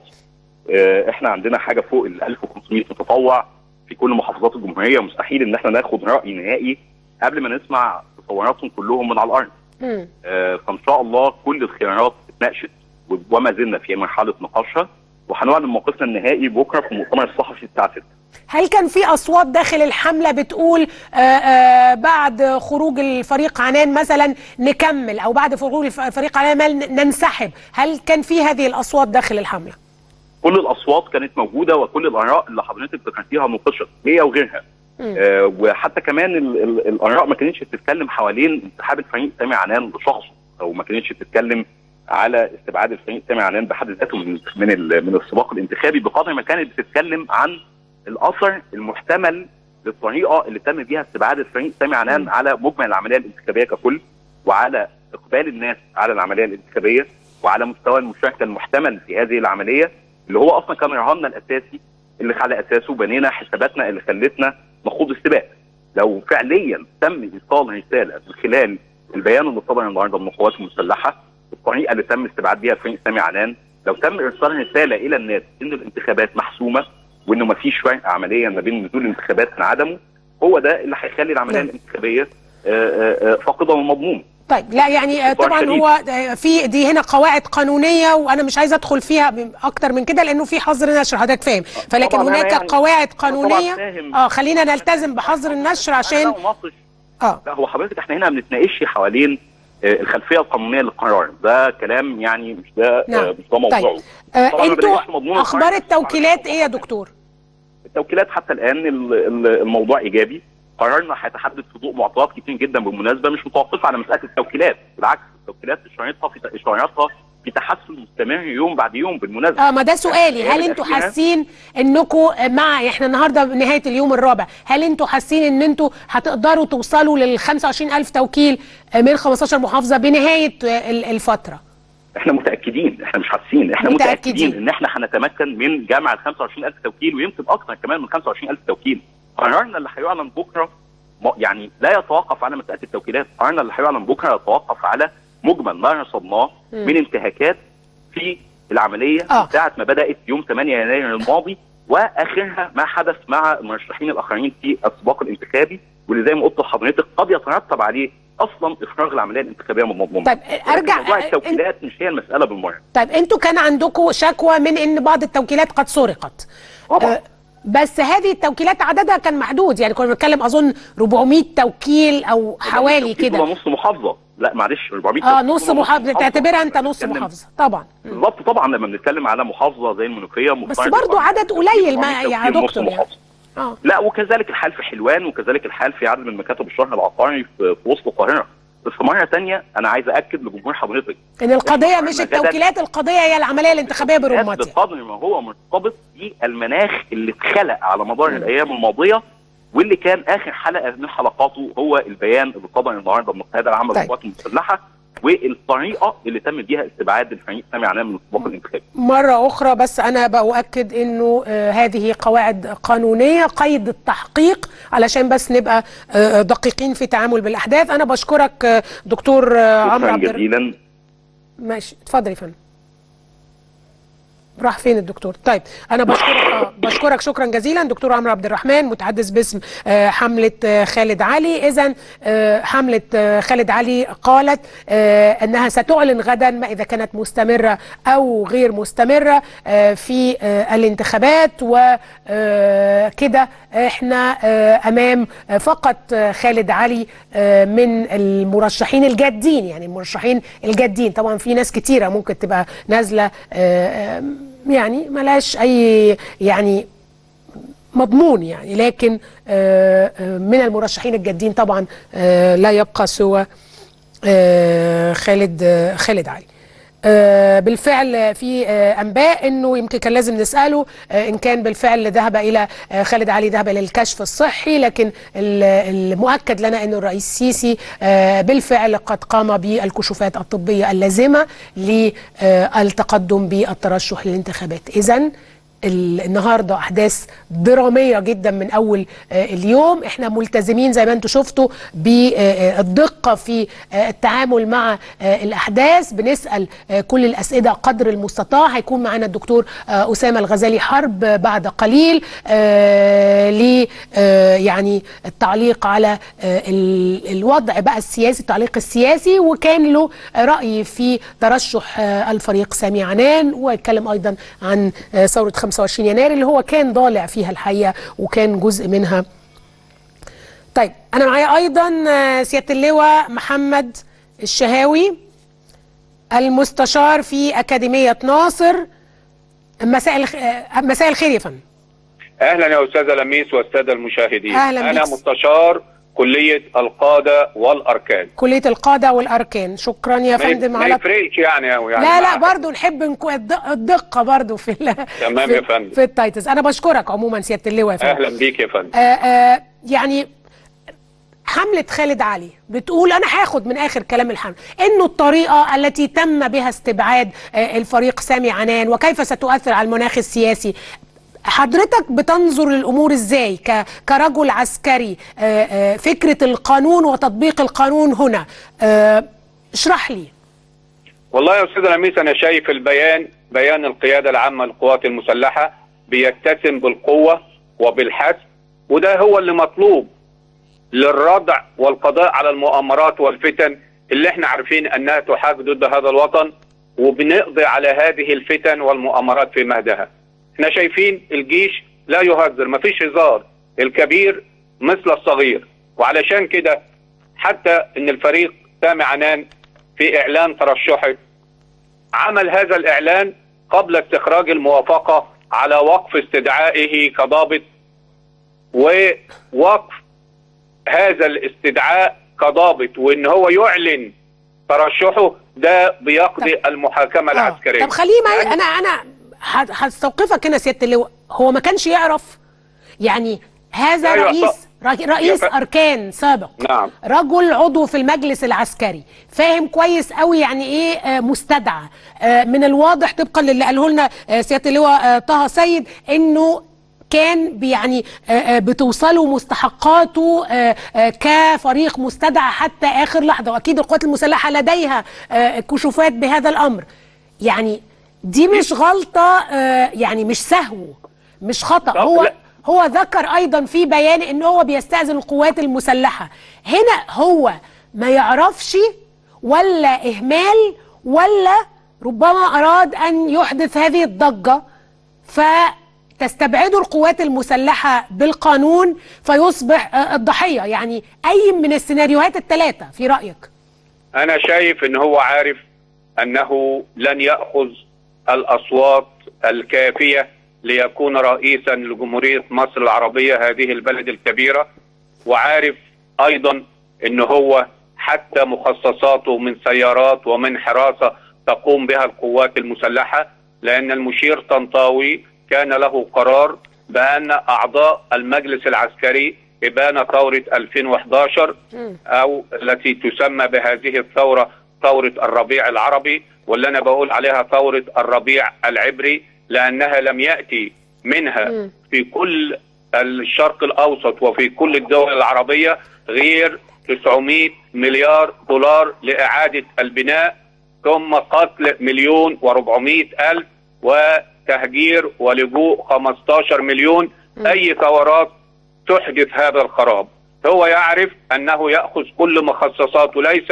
آه، احنا عندنا حاجه فوق ال 1500 متطوع في كل محافظات الجمهوريه مستحيل ان احنا ناخد راي نهائي قبل ما نسمع تصوراتهم كلهم من على الارض مم. آه، فان شاء الله كل الخيارات اتناقشت وما زلنا في مرحله نقاشها وهنعلن موقفنا النهائي بكره في المؤتمر الصحفي الساعه 6 هل كان في اصوات داخل الحمله بتقول آه، آه، بعد خروج الفريق عنان مثلا نكمل او بعد خروج الف- الفريق عنان ننسحب هل كان في هذه الاصوات داخل الحمله كل الاصوات كانت موجوده وكل الاراء اللي حضرتك ذكرتيها نوقشت هي وغيرها مم. آه وحتى كمان ال ال الاراء ما كانتش بتتكلم حوالين انسحاب الفريق سامي عنان لشخصه او ما كانتش بتتكلم على استبعاد الفريق سامي عنان بحد ذاته من من ال- من السباق الانتخابي بقدر ما كانت بتتكلم عن الاثر المحتمل للطريقه اللي تم بيها استبعاد الفريق سامي عنان على مجمل العمليه الانتخابيه ككل وعلى اقبال الناس على العمليه الانتخابيه وعلى مستوى المشاركه المحتمل في هذه العمليه اللي هو اصلا كان رهاننا الاساسي اللي على اساسه بنينا حساباتنا اللي خلتنا نخوض السباق لو فعليا تم ايصال رساله من خلال البيان اللي صدر النهارده من القوات المسلحه الطريقه اللي تم استبعاد بيها فريق سامي عنان لو تم ارسال رساله الى الناس ان الانتخابات محسومه وانه ما فيش فرق عمليا ما بين نزول الانتخابات من عدمه هو ده اللي هيخلي العمليه نعم. الانتخابيه آه، آه، آه، فاقده ومضمومه طيب لا يعني آه، إطار طبعا شديد. هو آه، في دي هنا قواعد قانونيه وانا مش عايزه ادخل فيها ب- اكتر من كده لانه في حظر نشر حضرتك فاهم فلكن طبعاً أنا هناك يعني- قواعد طبعاً قانونيه فاهم. اه خلينا نلتزم بحظر النشر أنا عشان لا أناقش اه لا هو حضرتك احنا هنا ما بنتناقش حوالين آه، الخلفيه القانونيه للقرار ده كلام يعني مش ده نعم. آه، مش ده موضوعه طيب آه طبعاً ما انتوا بنلاقيش مضمون اخبار القرار. التوكيلات ايه يا دكتور التوكيلات حتى الان ال- ال- الموضوع ايجابي قرارنا هيتحدد في ضوء معطيات كتير جدا بالمناسبه مش متوقفه على مساله التوكيلات بالعكس التوكيلات اشارتها في اشاراتها في تحسن مستمر يوم بعد يوم بالمناسبه اه ما ده سؤالي هل الأيام انتوا الأخيرة- حاسين انكم مع احنا النهارده نهايه اليوم الرابع هل انتوا حاسين ان انتوا هتقدروا توصلوا لل 25000 توكيل آه، من 15 محافظه بنهايه آه، ال- الفتره احنا متاكدين احنا مش حاسين احنا متأكدين. متاكدين, ان احنا هنتمكن من جمع ال 25000 توكيل ويمكن اكثر كمان من 25000 توكيل قرارنا اللي هيعلن بكره م- يعني لا يتوقف على مساله التوكيلات قرارنا اللي هيعلن بكره يتوقف على مجمل ما رصدناه مم. من انتهاكات في العمليه آه. من ساعه ما بدات يوم 8 يناير الماضي واخرها ما حدث مع المرشحين الاخرين في السباق الانتخابي واللي زي ما قلت لحضرتك قد يترتب عليه اصلا افراغ العمليه الانتخابيه من مضمونها طيب ارجع موضوع آه، آه، التوكيلات مش هي المساله بالمره طيب انتوا كان عندكم شكوى من ان بعض التوكيلات قد سرقت طبعا آه، بس هذه التوكيلات عددها كان محدود يعني كنا بنتكلم اظن 400 توكيل او حوالي التوكيل كده هو نص محافظه لا معلش 400 اه توكيل نص هو محافظه تعتبرها انت نص بنتكلم- محافظه طبعا بالظبط طبعا لما بنتكلم على محافظه زي المنوفيه بس مختلف برضو طبعاً. عدد قليل ما- 400 يا توكيل نص دكتور يعني. محافظة. اه لا وكذلك الحال في حلوان وكذلك الحال في عدد من مكاتب الشرح العقاري في, في وسط القاهره بس مره ثانيه انا عايز اكد لجمهور حضرتك ان القضيه إحنا مش غدا- التوكيلات القضيه هي العمليه الانتخابيه برمتها بقدر ما هو مرتبط بالمناخ اللي اتخلق على مدار الايام الماضيه واللي كان اخر حلقه من حلقاته هو البيان اللي صدر النهارده من القياده العامه طيب. للقوات المسلحه والطريقه اللي تم بيها استبعاد الفريق سامي عنان من السباق الانتخابي. مرة أخرى بس أنا بأؤكد أنه آه، هذه قواعد قانونية قيد التحقيق علشان بس نبقى آه، دقيقين في التعامل بالأحداث أنا بشكرك آه، دكتور آه، عمرو شكرا عبد الر- جزيلا ماشي اتفضل يا فندم راح فين الدكتور طيب انا بشكرك آه، بشكرك شكرا جزيلا دكتور عمرو عبد الرحمن متحدث باسم آه، حمله آه، خالد علي اذا حمله آه، خالد علي قالت آه، انها ستعلن غدا ما اذا كانت مستمره او غير مستمره آه، في آه، الانتخابات وكده احنا آه، امام آه، فقط آه، خالد علي آه، من المرشحين الجادين يعني المرشحين الجادين طبعا في ناس كتيره ممكن تبقى نازله آه، آه، يعني ملاش اي يعني مضمون يعني لكن آه، آه، من المرشحين الجادين طبعا آه، لا يبقى سوى آه، خالد آه، خالد علي آه، بالفعل في آه، انباء انه يمكن كان لازم نساله آه، ان كان بالفعل ذهب الى آه، خالد علي ذهب الى الكشف الصحي لكن ال- المؤكد لنا انه الرئيس السيسي آه، بالفعل قد قام بالكشوفات الطبيه اللازمه للتقدم بالترشح للانتخابات اذا ال- النهارده احداث دراميه جدا من اول آه، اليوم احنا ملتزمين زي ما انتم شفتوا بالدقه في آه، التعامل مع آه، الاحداث بنسال آه، كل الاسئله قدر المستطاع هيكون معانا الدكتور آه، اسامه الغزالي حرب آه، بعد قليل آه، ل آه، يعني التعليق على آه، ال- الوضع بقى السياسي التعليق السياسي وكان له راي في ترشح آه، الفريق سامي عنان واتكلم ايضا عن آه، ثوره 25 يناير اللي هو كان ضالع فيها الحقيقه وكان جزء منها طيب انا معايا ايضا آه، سياده اللواء محمد الشهاوي المستشار في اكاديميه ناصر مساء الخ... آه، مساء الخير يا فندم اهلا يا استاذه لميس والساده المشاهدين أهلاً انا بيك. مستشار كليه القاده والاركان كليه القاده والاركان شكرا يا ما يف- فندم ما على يفرقش يعني أو يعني لا لا مع- برضو نحب نكو... الد- الدقه برضو في ال... تمام في... يا فندم. في التايتلز انا بشكرك عموما سياده اللواء يا فندم اهلا بيك يا فندم آه آه يعني حملة خالد علي بتقول أنا هاخد من آخر كلام الحملة إنه الطريقة التي تم بها استبعاد آه الفريق سامي عنان وكيف ستؤثر على المناخ السياسي حضرتك بتنظر للأمور إزاي ك- كرجل عسكري آه آه فكرة القانون وتطبيق القانون هنا آه اشرح لي والله يا استاذه لميس انا شايف البيان بيان القياده العامه للقوات المسلحه بيتسم بالقوه وبالحث وده هو اللي مطلوب للردع والقضاء على المؤامرات والفتن اللي احنا عارفين انها تحاك ضد هذا الوطن وبنقضي على هذه الفتن والمؤامرات في مهدها احنا شايفين الجيش لا يهزر مفيش هزار الكبير مثل الصغير وعلشان كده حتى ان الفريق سامي عنان في اعلان ترشحه عمل هذا الاعلان قبل استخراج الموافقه على وقف استدعائه كضابط ووقف هذا الاستدعاء كضابط وان هو يعلن ترشحه ده بيقضي المحاكمه آه. العسكريه طب خليه ما يعني- انا انا ه- هستوقفك هنا سياده اللواء هو ما كانش يعرف يعني هذا أيوة، رئيس صح. ر- رئيس يا ف- اركان سابق نعم. رجل عضو في المجلس العسكري فاهم كويس قوي يعني ايه آه، مستدعى آه، من الواضح طبقا للي قاله لنا آه، سياده اللواء آه، طه سيد انه كان يعني آه، آه، بتوصله مستحقاته آه، آه، كفريق مستدعى حتى اخر لحظه واكيد القوات المسلحه لديها آه، كشوفات بهذا الامر يعني دي مش غلطه آه، يعني مش سهو مش خطا طب هو لا. هو ذكر ايضا في بيان ان هو بيستاذن القوات المسلحه هنا هو ما يعرفش ولا اهمال ولا ربما اراد ان يحدث هذه الضجه فتستبعده القوات المسلحه بالقانون فيصبح آه، الضحيه يعني اي من السيناريوهات الثلاثه في رايك انا شايف ان هو عارف انه لن ياخذ الاصوات الكافيه ليكون رئيسا لجمهوريه مصر العربيه هذه البلد الكبيره وعارف ايضا ان هو حتى مخصصاته من سيارات ومن حراسه تقوم بها القوات المسلحه لان المشير طنطاوي كان له قرار بان اعضاء المجلس العسكري ابان ثوره 2011 او التي تسمى بهذه الثوره ثوره الربيع العربي واللي انا بقول عليها ثوره الربيع العبري لانها لم ياتي منها في كل الشرق الاوسط وفي كل الدول العربيه غير 900 مليار دولار لاعاده البناء ثم قتل مليون و400 الف وتهجير ولجوء 15 مليون اي ثورات تحدث هذا الخراب هو يعرف انه ياخذ كل مخصصاته ليس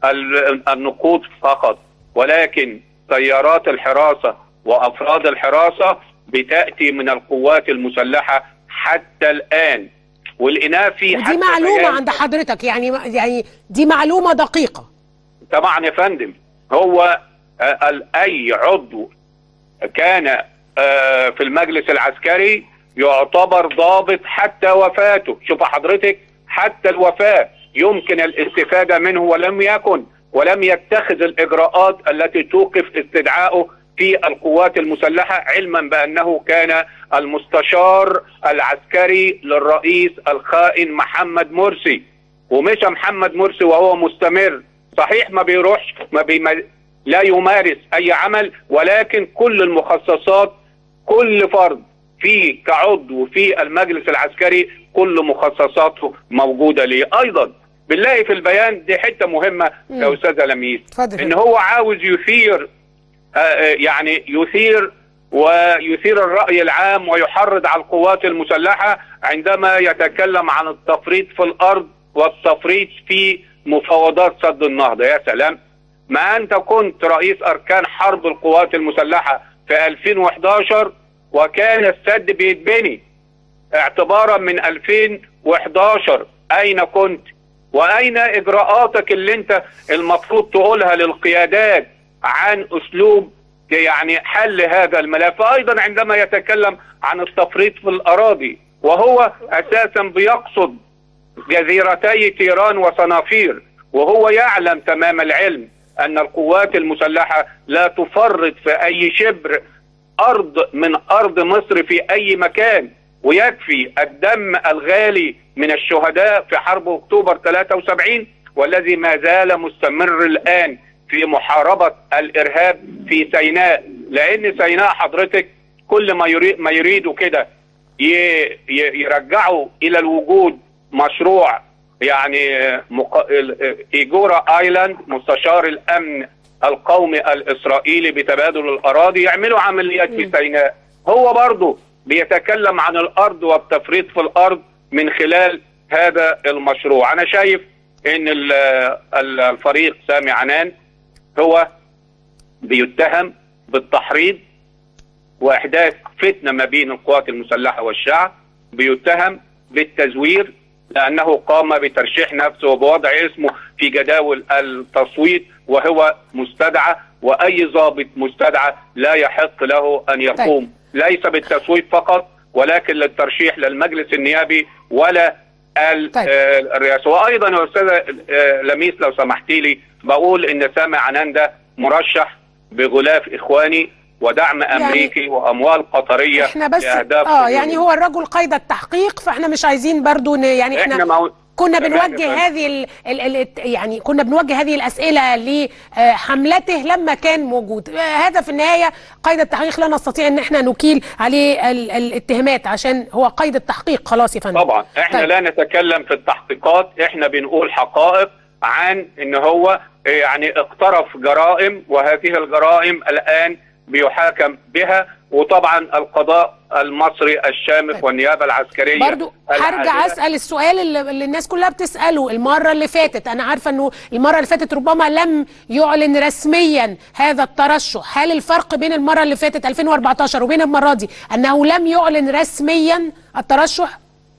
النقود فقط ولكن سيارات الحراسه وافراد الحراسه بتاتي من القوات المسلحه حتى الان والاناء في ودي معلومه عند حضرتك يعني يعني دي معلومه دقيقه طبعا يا فندم هو اي عضو كان في المجلس العسكري يعتبر ضابط حتى وفاته شوف حضرتك حتى الوفاه يمكن الاستفاده منه ولم يكن ولم يتخذ الاجراءات التي توقف استدعائه في القوات المسلحه علما بانه كان المستشار العسكري للرئيس الخائن محمد مرسي ومشى محمد مرسي وهو مستمر صحيح ما بيروحش ما بي لا يمارس اي عمل ولكن كل المخصصات كل فرد في كعضو في المجلس العسكري كل مخصصاته موجوده ليه ايضا بنلاقي في البيان دي حته مهمه يا استاذه لميس ان هو عاوز يثير آه يعني يثير ويثير الراي العام ويحرض على القوات المسلحه عندما يتكلم عن التفريط في الارض والتفريط في مفاوضات سد النهضه يا سلام ما انت كنت رئيس اركان حرب القوات المسلحه في 2011 وكان السد بيتبني اعتبارا من 2011 اين كنت واين اجراءاتك اللي انت المفروض تقولها للقيادات عن اسلوب يعني حل هذا الملف ايضا عندما يتكلم عن التفريط في الاراضي وهو اساسا بيقصد جزيرتي تيران وصنافير وهو يعلم تمام العلم ان القوات المسلحه لا تفرط في اي شبر ارض من ارض مصر في اي مكان ويكفي الدم الغالي من الشهداء في حرب اكتوبر 73 والذي ما زال مستمر الان في محاربه الارهاب في سيناء لان سيناء حضرتك كل ما يريد ما يريدوا كده يرجعوا الى الوجود مشروع يعني مق... ايجورا ايلاند مستشار الامن القومي الاسرائيلي بتبادل الاراضي يعملوا عمليات في سيناء هو برضه بيتكلم عن الارض والتفريط في الارض من خلال هذا المشروع انا شايف ان الفريق سامي عنان هو بيتهم بالتحريض واحداث فتنه ما بين القوات المسلحه والشعب بيتهم بالتزوير لانه قام بترشيح نفسه وبوضع اسمه في جداول التصويت وهو مستدعى واي ضابط مستدعى لا يحق له ان يقوم طيب. ليس بالتصويت فقط ولكن للترشيح للمجلس النيابي ولا طيب. الرئاسه وايضا يا استاذه لميس لو سمحتي لي بقول ان سامي عنان ده مرشح بغلاف اخواني ودعم يعني امريكي واموال قطريه احنا بس اه يعني هو الرجل قيد التحقيق فاحنا مش عايزين برضو يعني احنا, احنا مو... كنا بنوجه هذه ال ال ال يعني كنا بنوجه هذه الاسئله لحملته لما كان موجود هذا في النهايه قيد التحقيق لا نستطيع ان احنا نكيل عليه الاتهامات عشان هو قيد التحقيق خلاص يا فندم طبعا احنا طيب. لا نتكلم في التحقيقات احنا بنقول حقائق عن ان هو يعني اقترف جرائم وهذه الجرائم الان بيحاكم بها وطبعا القضاء المصري الشامخ طيب. والنيابه العسكريه برضو هرجع اسال السؤال اللي, اللي الناس كلها بتساله المره اللي فاتت انا عارفه انه المره اللي فاتت ربما لم يعلن رسميا هذا الترشح هل الفرق بين المره اللي فاتت 2014 وبين المره دي انه لم يعلن رسميا الترشح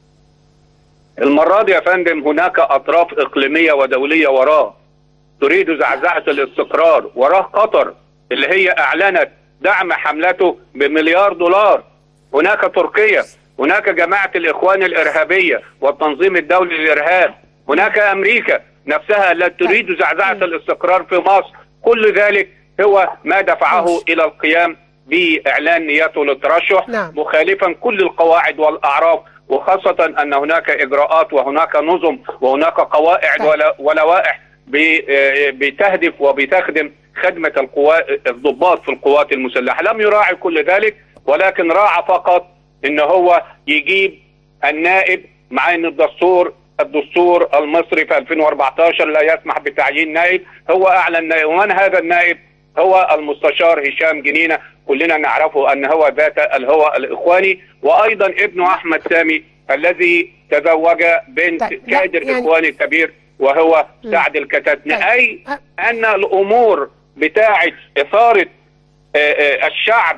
المره دي يا فندم هناك اطراف اقليميه ودوليه وراه تريد زعزعه الاستقرار وراه قطر اللي هي اعلنت دعم حملته بمليار دولار هناك تركيا هناك جماعه الاخوان الارهابيه والتنظيم الدولي للارهاب هناك امريكا نفسها التي تريد زعزعه الاستقرار في مصر كل ذلك هو ما دفعه ماشي. الى القيام باعلان نيته للترشح نعم. مخالفا كل القواعد والاعراف وخاصه ان هناك اجراءات وهناك نظم وهناك قواعد طيب. ولا- ولوائح ب- آه، بتهدف وبتخدم خدمه القوات الضباط في القوات المسلحه لم يراعي كل ذلك ولكن راعى فقط ان هو يجيب النائب مع ان الدستور الدستور المصري في 2014 لا يسمح بتعيين نائب هو اعلن نائب ومن هذا النائب هو المستشار هشام جنينه كلنا نعرفه ان هو ذات الهوى الاخواني وايضا ابنه احمد سامي الذي تزوج بنت طيب، لا، كادر يعني- اخواني كبير وهو مم. سعد الكتاتني طيب. اي أه. ان الامور بتاعه اثاره آه، آه، الشعب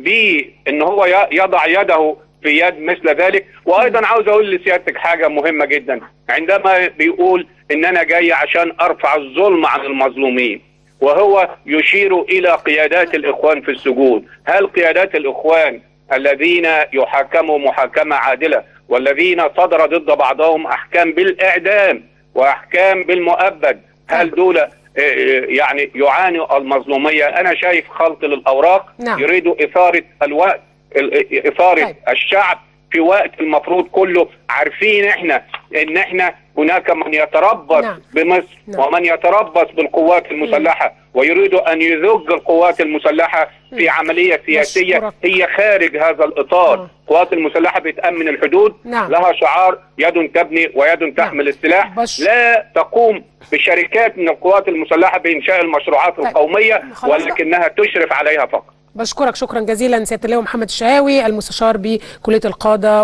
بان هو ي- يضع يده في يد مثل ذلك وايضا عاوز اقول لسيادتك حاجه مهمه جدا عندما بيقول ان انا جاي عشان ارفع الظلم عن المظلومين وهو يشير الى قيادات الاخوان في السجون هل قيادات الاخوان الذين يحاكموا محاكمه عادله والذين صدر ضد بعضهم احكام بالاعدام واحكام بالمؤبد هل دول آه، آه، يعني يعانوا المظلوميه انا شايف خلط للاوراق نعم. يريدوا اثاره الوقت ال- اثاره طيب. الشعب في وقت المفروض كله عارفين احنا ان احنا هناك من يتربص نعم. بمصر نعم. ومن يتربص بالقوات المسلحه ويريد ان يذج القوات المسلحه في عمليه سياسيه مشكورك. هي خارج هذا الاطار آه. القوات المسلحه بتامن الحدود نعم. لها شعار يد تبني ويد تحمل السلاح بش- لا تقوم بشركات من القوات المسلحه بانشاء المشروعات طيب. القوميه خلاص. ولكنها تشرف عليها فقط بشكرك شكرا جزيلا سياده اللواء محمد الشهاوي المستشار بكليه القاده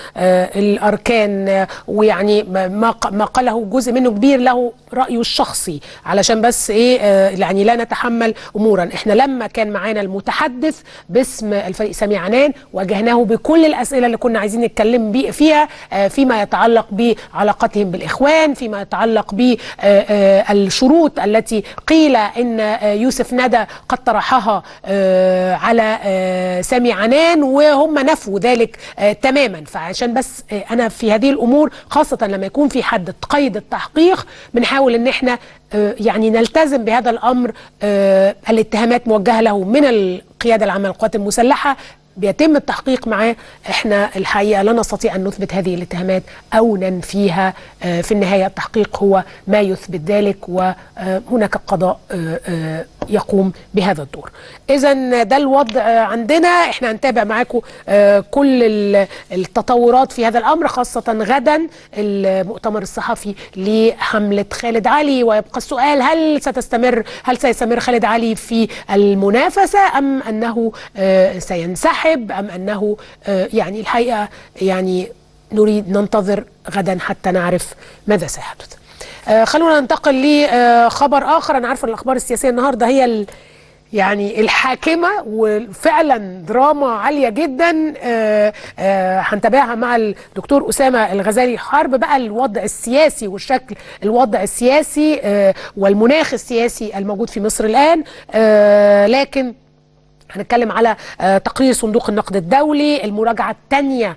والاركان ويعني ما ق- ما قاله جزء منه كبير له رايه الشخصي علشان بس ايه آه، يعني لا نتحمل امورا احنا لما كان معانا المتحدث باسم الفريق سامي عنان واجهناه بكل الاسئله اللي كنا عايزين نتكلم بي- فيها آه، فيما يتعلق بعلاقتهم بالاخوان فيما يتعلق بالشروط التي قيل ان آه، يوسف ندى قد طرحها آه، على آه، سامي عنان وهم نفوا ذلك آه، تماما فعشان بس آه، انا في هذه الامور خاصه لما يكون في حد قيد التحقيق بنحاول ان احنا آه، يعني نلتزم بهذا الامر آه، الاتهامات موجهه له من القياده العامه للقوات المسلحه بيتم التحقيق معاه احنا الحقيقه لا نستطيع ان نثبت هذه الاتهامات او ننفيها آه، في النهايه التحقيق هو ما يثبت ذلك وهناك قضاء آه، آه، يقوم بهذا الدور اذا ده الوضع آه، عندنا احنا هنتابع معاكم آه، كل ال- التطورات في هذا الامر خاصه غدا المؤتمر الصحفي لحمله خالد علي ويبقى السؤال هل ستستمر هل سيستمر خالد علي في المنافسه ام انه آه، سينسحب ام انه آه، يعني الحقيقه يعني نريد ننتظر غدا حتى نعرف ماذا سيحدث آه، خلونا ننتقل لخبر اخر انا عارفه ان الاخبار السياسيه النهارده هي ال يعني الحاكمة وفعلا دراما عالية جدا آه، آه، هنتابعها مع الدكتور أسامة الغزالي حرب بقى الوضع السياسي والشكل الوضع السياسي آه، والمناخ السياسي الموجود في مصر الآن آه، لكن هنتكلم على آه، تقرير صندوق النقد الدولي المراجعة الثانية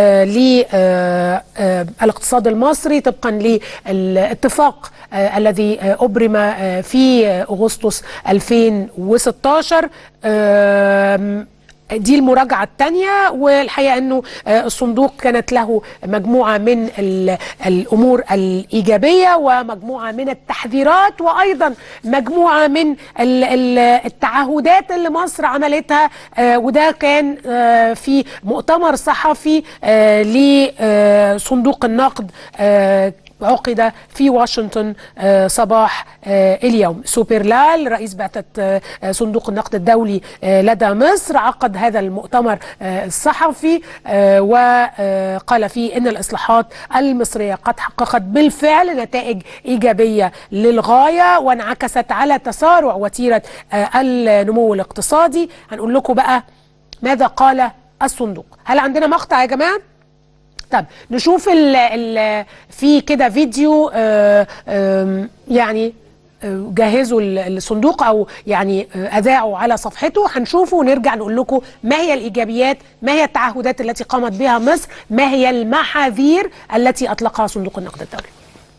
للاقتصاد المصري طبقا للاتفاق آه، الذي آه، أبرم آه، في آه، أغسطس 2016 آم، دي المراجعة الثانية والحقيقة أنه آه، الصندوق كانت له مجموعة من ال- الأمور الإيجابية ومجموعة من التحذيرات وأيضا مجموعة من ال- ال- التعهدات اللي مصر عملتها آه، وده كان آه، في مؤتمر صحفي آه، لصندوق النقد آه، عقد في واشنطن آه، صباح آه، اليوم سوبرلال رئيس بعثة آه، آه، صندوق النقد الدولي آه، لدى مصر عقد هذا المؤتمر آه، الصحفي آه، وقال فيه ان الاصلاحات المصرية قد حققت بالفعل نتائج ايجابية للغاية وانعكست على تسارع وتيرة آه، النمو الاقتصادي هنقول لكم بقى ماذا قال الصندوق هل عندنا مقطع يا جماعه طب نشوف ال ال في كده فيديو آه، آم، يعني آه، جهزوا ال- الصندوق او يعني آه، اذاعوا على صفحته هنشوفه ونرجع نقول لكم ما هي الايجابيات ما هي التعهدات التي قامت بها مصر ما هي المحاذير التي اطلقها صندوق النقد الدولي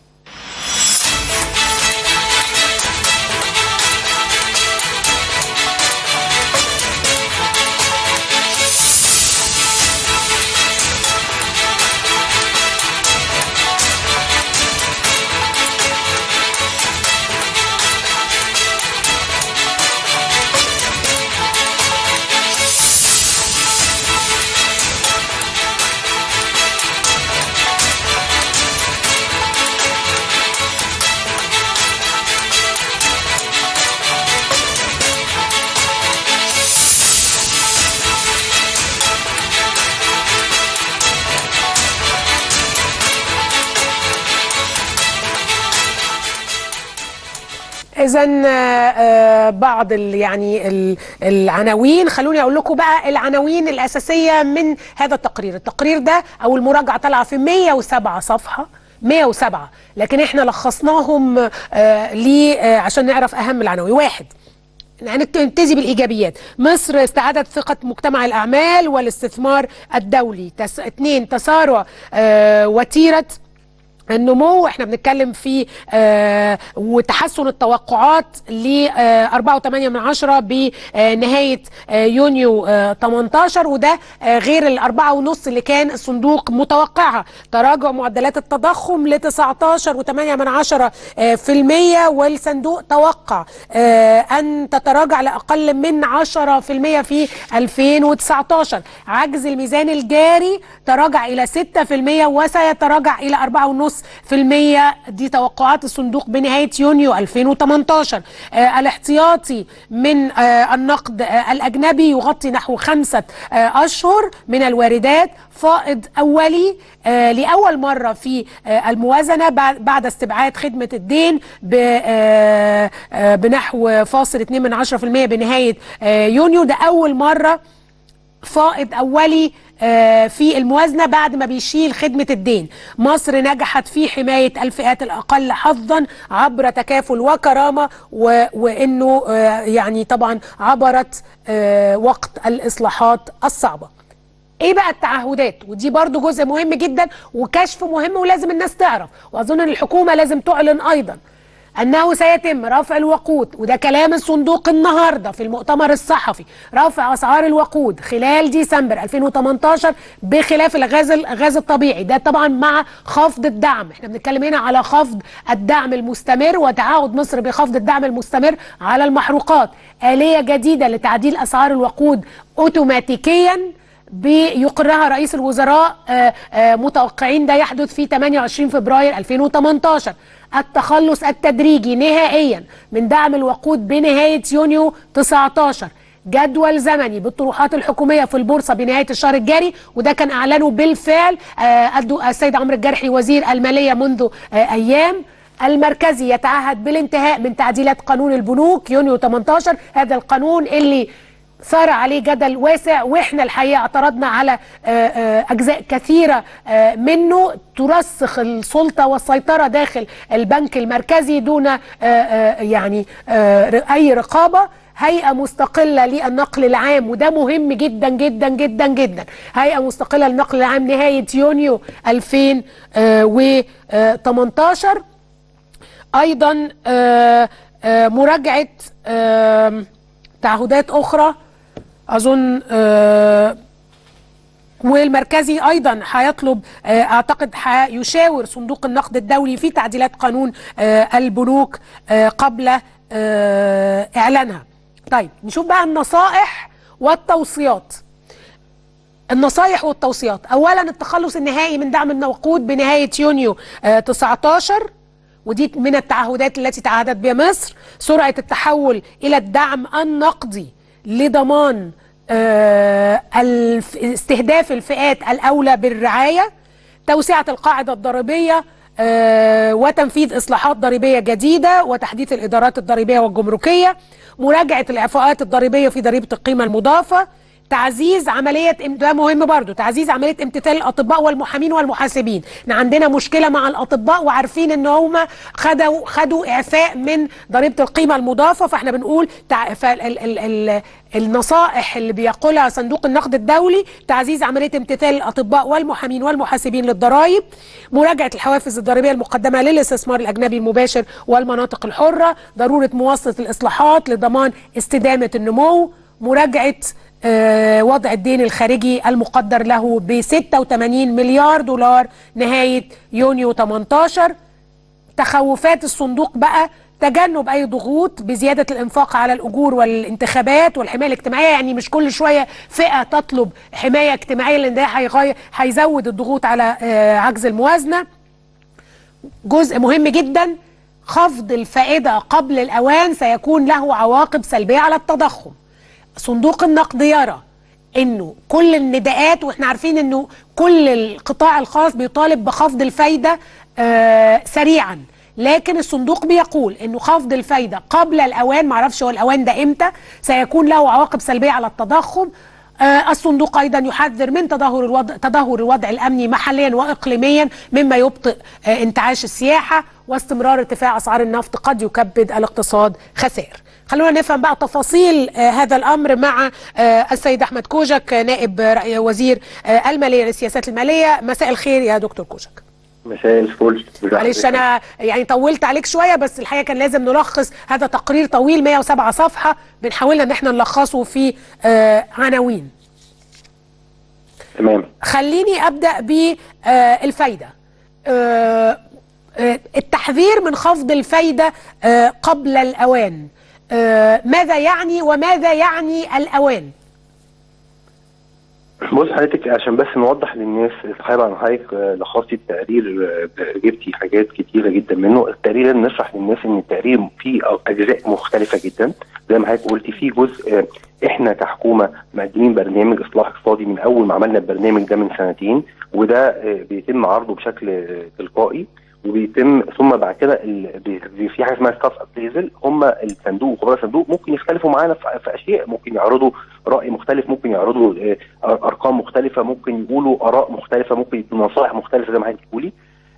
اذا بعض ال يعني ال العناوين خلوني اقول لكم بقى العناوين الاساسيه من هذا التقرير التقرير ده او المراجعه طالعه في 107 صفحه 107 لكن احنا لخصناهم آه ليه آه عشان نعرف اهم العناوين واحد هنبتدي بالايجابيات مصر استعادت ثقه مجتمع الاعمال والاستثمار الدولي تس... اثنين تسارع آه وتيره النمو احنا بنتكلم في آه وتحسن التوقعات ل 4.8 من عشرة بنهاية آه يونيو آه 18 وده آه غير الأربعة ونص اللي كان الصندوق متوقعها تراجع معدلات التضخم ل 19.8 من عشرة آه في المية والصندوق توقع آه أن تتراجع لأقل من 10 في المية في 2019 عجز الميزان الجاري تراجع إلى 6 في المية وسيتراجع إلى 4.5 في المية دي توقعات الصندوق بنهاية يونيو 2018 آه الاحتياطي من آه النقد آه الأجنبي يغطي نحو خمسة آه أشهر من الواردات فائض أولي آه لأول مرة في آه الموازنة بعد بعد استبعاد خدمة الدين ب آه آه بنحو فاصل 2 من 10% بنهاية آه يونيو ده أول مرة فائض أولي في الموازنة بعد ما بيشيل خدمة الدين مصر نجحت في حماية الفئات الأقل حظا عبر تكافل وكرامة و... وإنه يعني طبعا عبرت وقت الإصلاحات الصعبة ايه بقى التعهدات ودي برضو جزء مهم جدا وكشف مهم ولازم الناس تعرف واظن ان الحكومه لازم تعلن ايضا انه سيتم رفع الوقود وده كلام الصندوق النهارده في المؤتمر الصحفي رفع اسعار الوقود خلال ديسمبر 2018 بخلاف الغاز الغاز الطبيعي ده طبعا مع خفض الدعم احنا بنتكلم هنا على خفض الدعم المستمر وتعاقد مصر بخفض الدعم المستمر على المحروقات آلية جديدة لتعديل اسعار الوقود اوتوماتيكيا بيقرها رئيس الوزراء آآ آآ متوقعين ده يحدث في 28 فبراير 2018 التخلص التدريجي نهائيا من دعم الوقود بنهاية يونيو 19 جدول زمني بالطروحات الحكوميه في البورصه بنهايه الشهر الجاري وده كان اعلنه بالفعل السيد عمرو الجرحي وزير الماليه منذ ايام المركزي يتعهد بالانتهاء من تعديلات قانون البنوك يونيو 18 هذا القانون اللي ثار عليه جدل واسع واحنا الحقيقه اعترضنا على اجزاء كثيره منه ترسخ السلطه والسيطره داخل البنك المركزي دون يعني اي رقابه هيئه مستقله للنقل العام وده مهم جدا جدا جدا جدا هيئه مستقله للنقل العام نهايه يونيو 2018 ايضا مراجعه تعهدات اخرى اظن آه والمركزي ايضا هيطلب آه اعتقد هيشاور صندوق النقد الدولي في تعديلات قانون آه البنوك آه قبل آه اعلانها طيب نشوف بقى النصائح والتوصيات النصائح والتوصيات اولا التخلص النهائي من دعم الوقود بنهايه يونيو آه 19 ودي من التعهدات التي تعهدت بها مصر سرعه التحول الى الدعم النقدي لضمان آه استهداف الفئات الأولى بالرعاية توسعة القاعدة الضريبية آه وتنفيذ إصلاحات ضريبية جديدة وتحديث الإدارات الضريبية والجمركية مراجعة الإعفاءات الضريبية في ضريبة القيمة المضافة تعزيز عمليه ده مهم برضو تعزيز عمليه امتثال الاطباء والمحامين والمحاسبين احنا عندنا مشكله مع الاطباء وعارفين ان هم خدوا خدوا اعفاء من ضريبه القيمه المضافه فاحنا بنقول تع... فال... ال... ال... ال... النصائح اللي بيقولها صندوق النقد الدولي تعزيز عمليه امتثال الاطباء والمحامين والمحاسبين للضرائب مراجعه الحوافز الضريبيه المقدمه للاستثمار الاجنبي المباشر والمناطق الحره ضروره مواصله الاصلاحات لضمان استدامه النمو مراجعه آه، وضع الدين الخارجي المقدر له ب 86 مليار دولار نهايه يونيو 18 تخوفات الصندوق بقى تجنب اي ضغوط بزياده الانفاق على الاجور والانتخابات والحمايه الاجتماعيه يعني مش كل شويه فئه تطلب حمايه اجتماعيه لان ده هيغير هيزود الضغوط على آه، عجز الموازنه جزء مهم جدا خفض الفائده قبل الاوان سيكون له عواقب سلبيه على التضخم صندوق النقد يرى انه كل النداءات واحنا عارفين انه كل القطاع الخاص بيطالب بخفض الفايده آه سريعا لكن الصندوق بيقول انه خفض الفايده قبل الاوان معرفش هو الاوان ده امتى سيكون له عواقب سلبيه على التضخم آه الصندوق ايضا يحذر من تدهور الوضع تدهور الوضع الامني محليا واقليميا مما يبطئ آه انتعاش السياحه واستمرار ارتفاع اسعار النفط قد يكبد الاقتصاد خسائر. خلونا نفهم بقى تفاصيل آه هذا الامر مع آه السيد احمد كوجك آه نائب رأي- وزير آه الماليه للسياسات الماليه مساء الخير يا دكتور كوجك. مساء الفل معلش انا يعني طولت عليك شويه بس الحقيقه كان لازم نلخص هذا تقرير طويل 107 صفحه بنحاول ان احنا نلخصه في آه عناوين. تمام خليني ابدا بالفايده. آه آه التحذير من خفض الفايده آه قبل الاوان. آه ماذا يعني وماذا يعني الاوان؟ بص حضرتك عشان بس نوضح للناس طبعا حضرتك آه، لخصتي التقرير آه، جبتي حاجات كتيره جدا منه التقرير لازم نشرح للناس ان التقرير فيه اجزاء مختلفه جدا زي ما حضرتك قلتي في جزء آه، احنا كحكومه مقدمين برنامج اصلاح اقتصادي من اول ما عملنا البرنامج ده من سنتين وده آه، بيتم عرضه بشكل آه، تلقائي وبيتم ثم بعد كده ال- بي- بي- في حاجه اسمها ستاف ابريزل هم الصندوق وخبراء الصندوق ممكن يختلفوا معانا في في اشياء ممكن يعرضوا راي مختلف ممكن يعرضوا آه، أر- ارقام مختلفه ممكن يقولوا اراء مختلفه ممكن يدوا نصائح مختلفه زي ما حضرتك بتقولي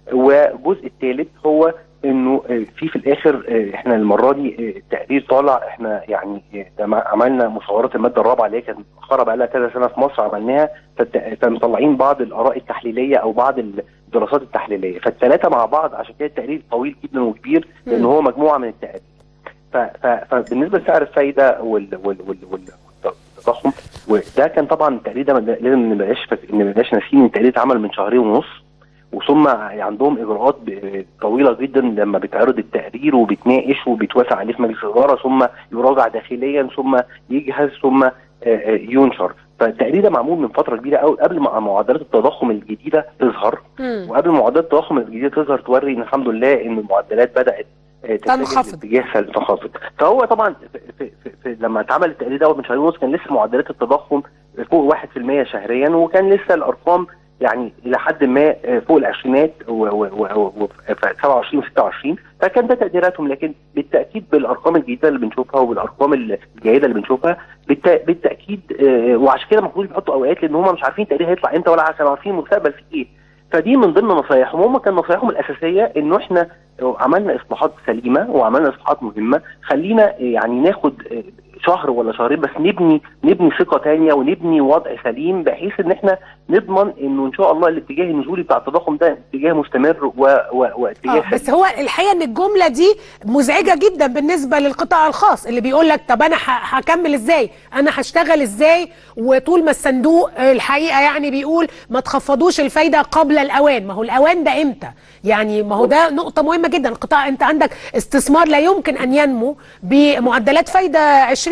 والجزء الثالث هو انه آه، في في الاخر آه، احنا المره دي آه، التقرير طالع احنا يعني آه، لما عملنا مصورات الماده الرابعه اللي هي كانت متاخره بقى لها كذا سنه في مصر عملناها فالت- فمطلعين بعض الاراء التحليليه او بعض الدراسات التحليليه فالثلاثه مع بعض عشان كده التقرير طويل جدا وكبير لان هو مجموعه من التقارير ف- ف- فبالنسبه لسعر الفايده وال وال وال وال والتضخم وده كان طبعا التقرير ده لازم ما نبقاش فاك- ما نبقاش ناسيين التقرير اتعمل من شهرين ونص وثم عندهم اجراءات ب- طويله جدا لما بتعرض التقرير وبتناقش وبيتوافق عليه في مجلس الاداره ثم يراجع داخليا ثم يجهز ثم آه، آه، ينشر فالتقرير ده معمول من فتره كبيره قوي قبل ما معدلات التضخم الجديده تظهر مم. وقبل ما معدلات التضخم الجديده تظهر توري ان الحمد لله ان المعدلات بدات آه، تتجه تنخفض. اتجاه سل- تنخفض فهو طبعا في في في في لما اتعمل التقرير دوت من شهرين ونص كان لسه معدلات التضخم فوق 1% شهريا وكان لسه الارقام يعني الى حد ما آه، فوق العشرينات و- و- و- و- في 27 و26 فكان ده تقديراتهم لكن بالتاكيد بالارقام الجديده اللي بنشوفها وبالارقام الجيده اللي بنشوفها بالت- بالتاكيد آه، وعشان كده المفروض يحطوا اوقات لان هم مش عارفين التقرير هيطلع امتى ولا كانوا عارفين المستقبل فيه ايه فدي من ضمن نصايحهم هم كان نصايحهم الاساسيه انه احنا عملنا اصلاحات سليمه وعملنا اصلاحات مهمه خلينا يعني ناخد شهر ولا شهرين بس نبني نبني ثقه تانية ونبني وضع سليم بحيث ان احنا نضمن انه ان شاء الله الاتجاه النزولي بتاع التضخم ده اتجاه مستمر و... و... واتجاه آه بس هو الحقيقه ان الجمله دي مزعجه جدا بالنسبه للقطاع الخاص اللي بيقول لك طب انا ه- هكمل ازاي انا هشتغل ازاي وطول ما الصندوق آه، الحقيقه يعني بيقول ما تخفضوش الفايده قبل الاوان ما هو الاوان ده امتى يعني ما هو ده نقطه مهمه جدا القطاع انت عندك استثمار لا يمكن ان ينمو بمعدلات فايده 20%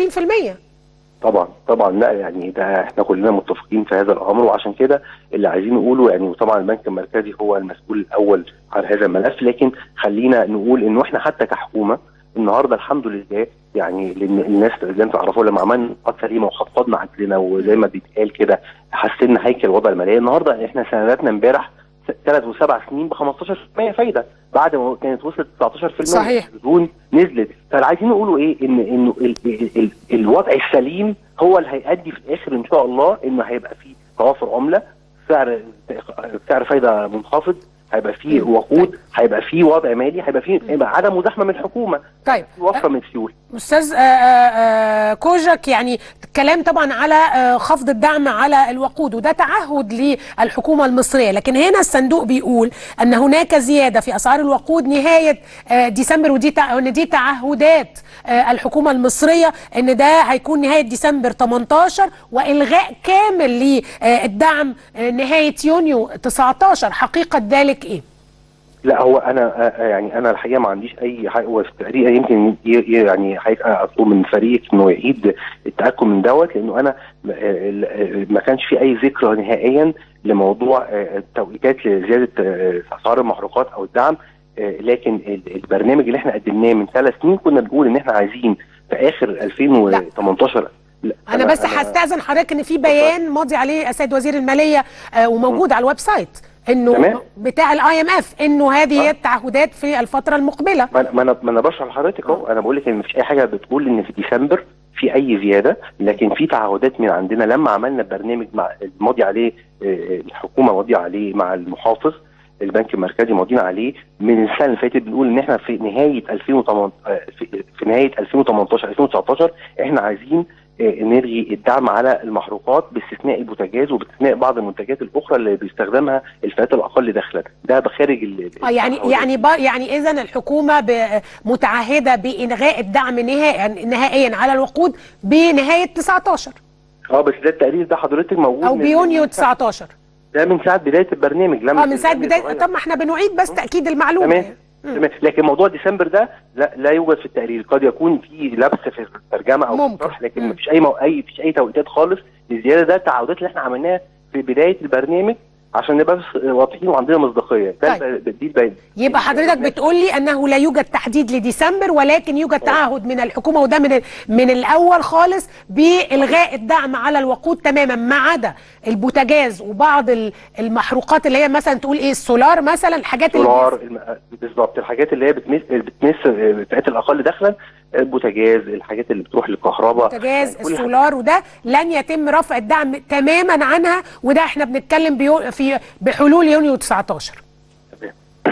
طبعا طبعا لا يعني ده احنا كلنا متفقين في هذا الامر وعشان كده اللي عايزين نقوله يعني وطبعا البنك المركزي هو المسؤول الاول عن هذا الملف لكن خلينا نقول انه احنا حتى كحكومه النهارده الحمد لله يعني لان الناس اللي انتوا تعرفوا لما عملنا نقاط سليمه وخفضنا عجلنا وزي ما بيتقال كده حسنا هيكل الوضع المالي النهارده احنا سنداتنا امبارح ثلاث وسبع سنين ب 15% فايده بعد ما كانت وصلت 19% صحيح. الدهون نزلت فعايزين نقولوا ايه ان انه ال ال ال الوضع السليم هو اللي هيؤدي في الاخر ان شاء الله انه هيبقى فيه توافر عمله سعر سعر فايده منخفض هيبقى فيه وقود هيبقى فيه وضع مالي هيبقى فيه هيبقى عدم مزاحمه من الحكومه طيب في وفره من السيوله استاذ آه، آه، كوجك يعني كلام طبعا على آه، خفض الدعم على الوقود وده تعهد للحكومه المصريه لكن هنا الصندوق بيقول ان هناك زياده في اسعار الوقود نهايه آه، ديسمبر ودي تع- ان دي تعهدات آه، الحكومه المصريه ان ده هيكون نهايه ديسمبر 18 والغاء كامل للدعم آه، نهايه يونيو 19 حقيقه ذلك ايه؟ لا هو انا آه، يعني انا الحقيقه ما عنديش اي حاجه هو التقرير يمكن ي- ي- يعني حضرتك اطلب من فريق انه يعيد التاكد من دوت لانه انا م- آه، ما كانش في اي ذكر نهائيا لموضوع آه، التوقيتات لزياده آه، اسعار المحروقات او الدعم آه، لكن ال- البرنامج اللي احنا قدمناه من ثلاث سنين كنا بنقول ان احنا عايزين في اخر 2018 لا انا بس هستاذن حضرتك ان في بيان ماضي عليه السيد وزير الماليه آه، وموجود على الويب سايت انه تمام. بتاع الاي ام اف انه هذه هي آه. التعهدات في الفتره المقبله ما أنا- ما انا ما انا بشرح لحضرتك اهو انا بقول لك ان مفيش اي حاجه بتقول ان في ديسمبر في اي زياده لكن في تعهدات من عندنا لما عملنا برنامج مع الماضي عليه آه، الحكومه ماضيه عليه مع المحافظ البنك المركزي ماضيين عليه من السنه اللي فاتت بنقول ان احنا في نهايه 2018 آه، في, في نهايه 2018 2019 احنا عايزين آه، نلغي الدعم على المحروقات باستثناء البوتاجاز وباستثناء بعض المنتجات الاخرى اللي بيستخدمها الفئات الاقل دخلا ده بخارج ال- اه يعني التعهدات. يعني با يعني اذا الحكومه ب- متعهده بانغاء الدعم نهائيا نهائيا على الوقود بنهايه 19 اه بس ده التقرير ده حضرتك موجود او من- بيونيو من ساعة 19 ده من ساعه بدايه البرنامج لما اه من ساعه لم بدايه يتغير. طب ما احنا بنعيد بس تاكيد المعلومه تمام يعني. تمام لكن موضوع ديسمبر ده لا, لا يوجد في التقرير قد يكون في لبس في الترجمه او في ممكن. الشرح لكن مم. مفيش اي مو... اي مفيش اي توقيتات خالص للزياده ده التعهدات اللي احنا عملناها في بدايه البرنامج عشان نبقى بس واضحين وعندنا مصداقيه ده طيب. الب- دي البيان يبقى حضرتك بتقول لي انه لا يوجد تحديد لديسمبر ولكن يوجد تعهد من الحكومه وده من ال- من الاول خالص بالغاء الدعم على الوقود تماما ما عدا البوتاجاز وبعض ال- المحروقات اللي هي مثلا تقول ايه السولار مثلا الحاجات اللي سولار الم... بالظبط الحاجات اللي هي بتمس بتمس الفئات الاقل دخلا البوتاجاز الحاجات اللي بتروح للكهرباء البوتاجاز كل حاجة. السولار وده لن يتم رفع الدعم تماما عنها وده احنا بنتكلم بيو في بحلول يونيو 19 تمام.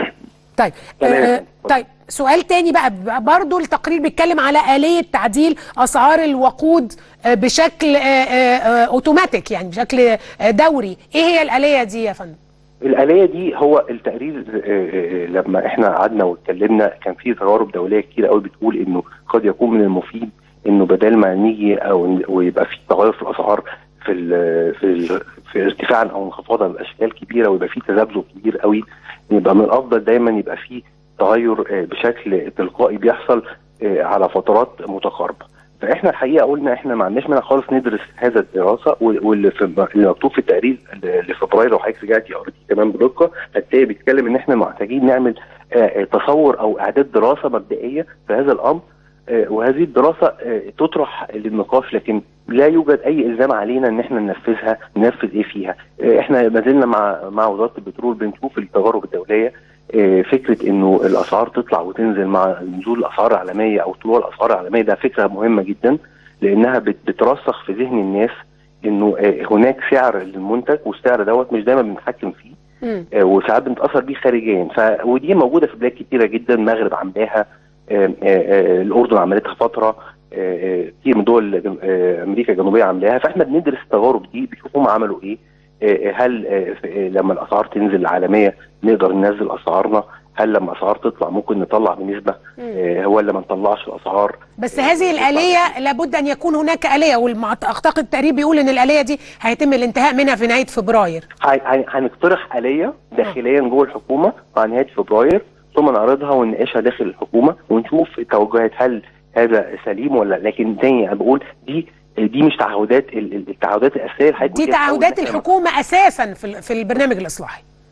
طيب تمام. آه طيب سؤال تاني بقى ب- برضو التقرير بيتكلم على آلية تعديل أسعار الوقود آه، بشكل آه، آه، آه، أوتوماتيك يعني بشكل آه، دوري إيه هي الآلية دي يا فندم؟ الآلية دي هو التقرير آه، آه، لما احنا قعدنا واتكلمنا كان في تجارب دولية كتير قوي بتقول انه قد يكون من المفيد انه بدل ما نيجي او ويبقى في تغير في الاسعار في ال في ال في ارتفاعا او انخفاضا باشكال كبيره ويبقى في تذبذب كبير قوي يبقى من الافضل دايما يبقى في تغير آه، بشكل تلقائي بيحصل آه، على فترات متقاربه. فاحنا الحقيقه قلنا احنا ما عندناش مانع خالص ندرس هذا الدراسه وال- واللي في اللي مكتوب في التقرير لفبراير لو حضرتك رجعتي قريتي كمان بدقه هتلاقي بيتكلم ان احنا محتاجين نعمل آه، آه، تصور او اعداد دراسه مبدئيه في هذا الامر آه، وهذه الدراسه آه، تطرح للنقاش لكن لا يوجد اي الزام علينا ان احنا ننفذها ننفذ ايه فيها آه، احنا ما زلنا مع مع وزاره البترول بنشوف التجارب الدوليه آه، فكره انه الاسعار تطلع وتنزل مع نزول الاسعار العالميه او طلوع الاسعار العالميه ده فكره مهمه جدا لانها بت- بترسخ في ذهن الناس انه آه، هناك سعر للمنتج والسعر دوت مش دايما بنتحكم فيه مم. آه، وساعات بنتاثر بيه خارجيا ف ودي موجوده في بلاد كتيره جدا المغرب عاملاها آه، آه، آه، الاردن عملتها فتره آه، آه، كتير من دول جن- آه، امريكا الجنوبيه عاملاها فاحنا بندرس التجارب دي بنشوف هم عملوا ايه آه، هل آه، ف- آه، لما الاسعار تنزل العالميه نقدر ننزل اسعارنا هل لما اسعار تطلع ممكن نطلع بنسبه آه، ولا ما نطلعش الاسعار بس هذه الآلية لابد أن يكون هناك آلية وأعتقد التقرير بيقول أن الآلية دي هيتم الانتهاء منها في نهاية فبراير هن- هن- هنقترح آلية داخليا جوه الحكومة مع نهاية فبراير ثم نعرضها ونناقشها داخل الحكومة ونشوف التوجهات هل هذا سليم ولا لا. لكن تاني انا بقول دي دي مش تعهدات ال- ال- التعهدات الاساسيه اللي هيكون دي فيها تحول تعهدات إحنا- الحكومة أساسا في ال- في البرنامج الإصلاحي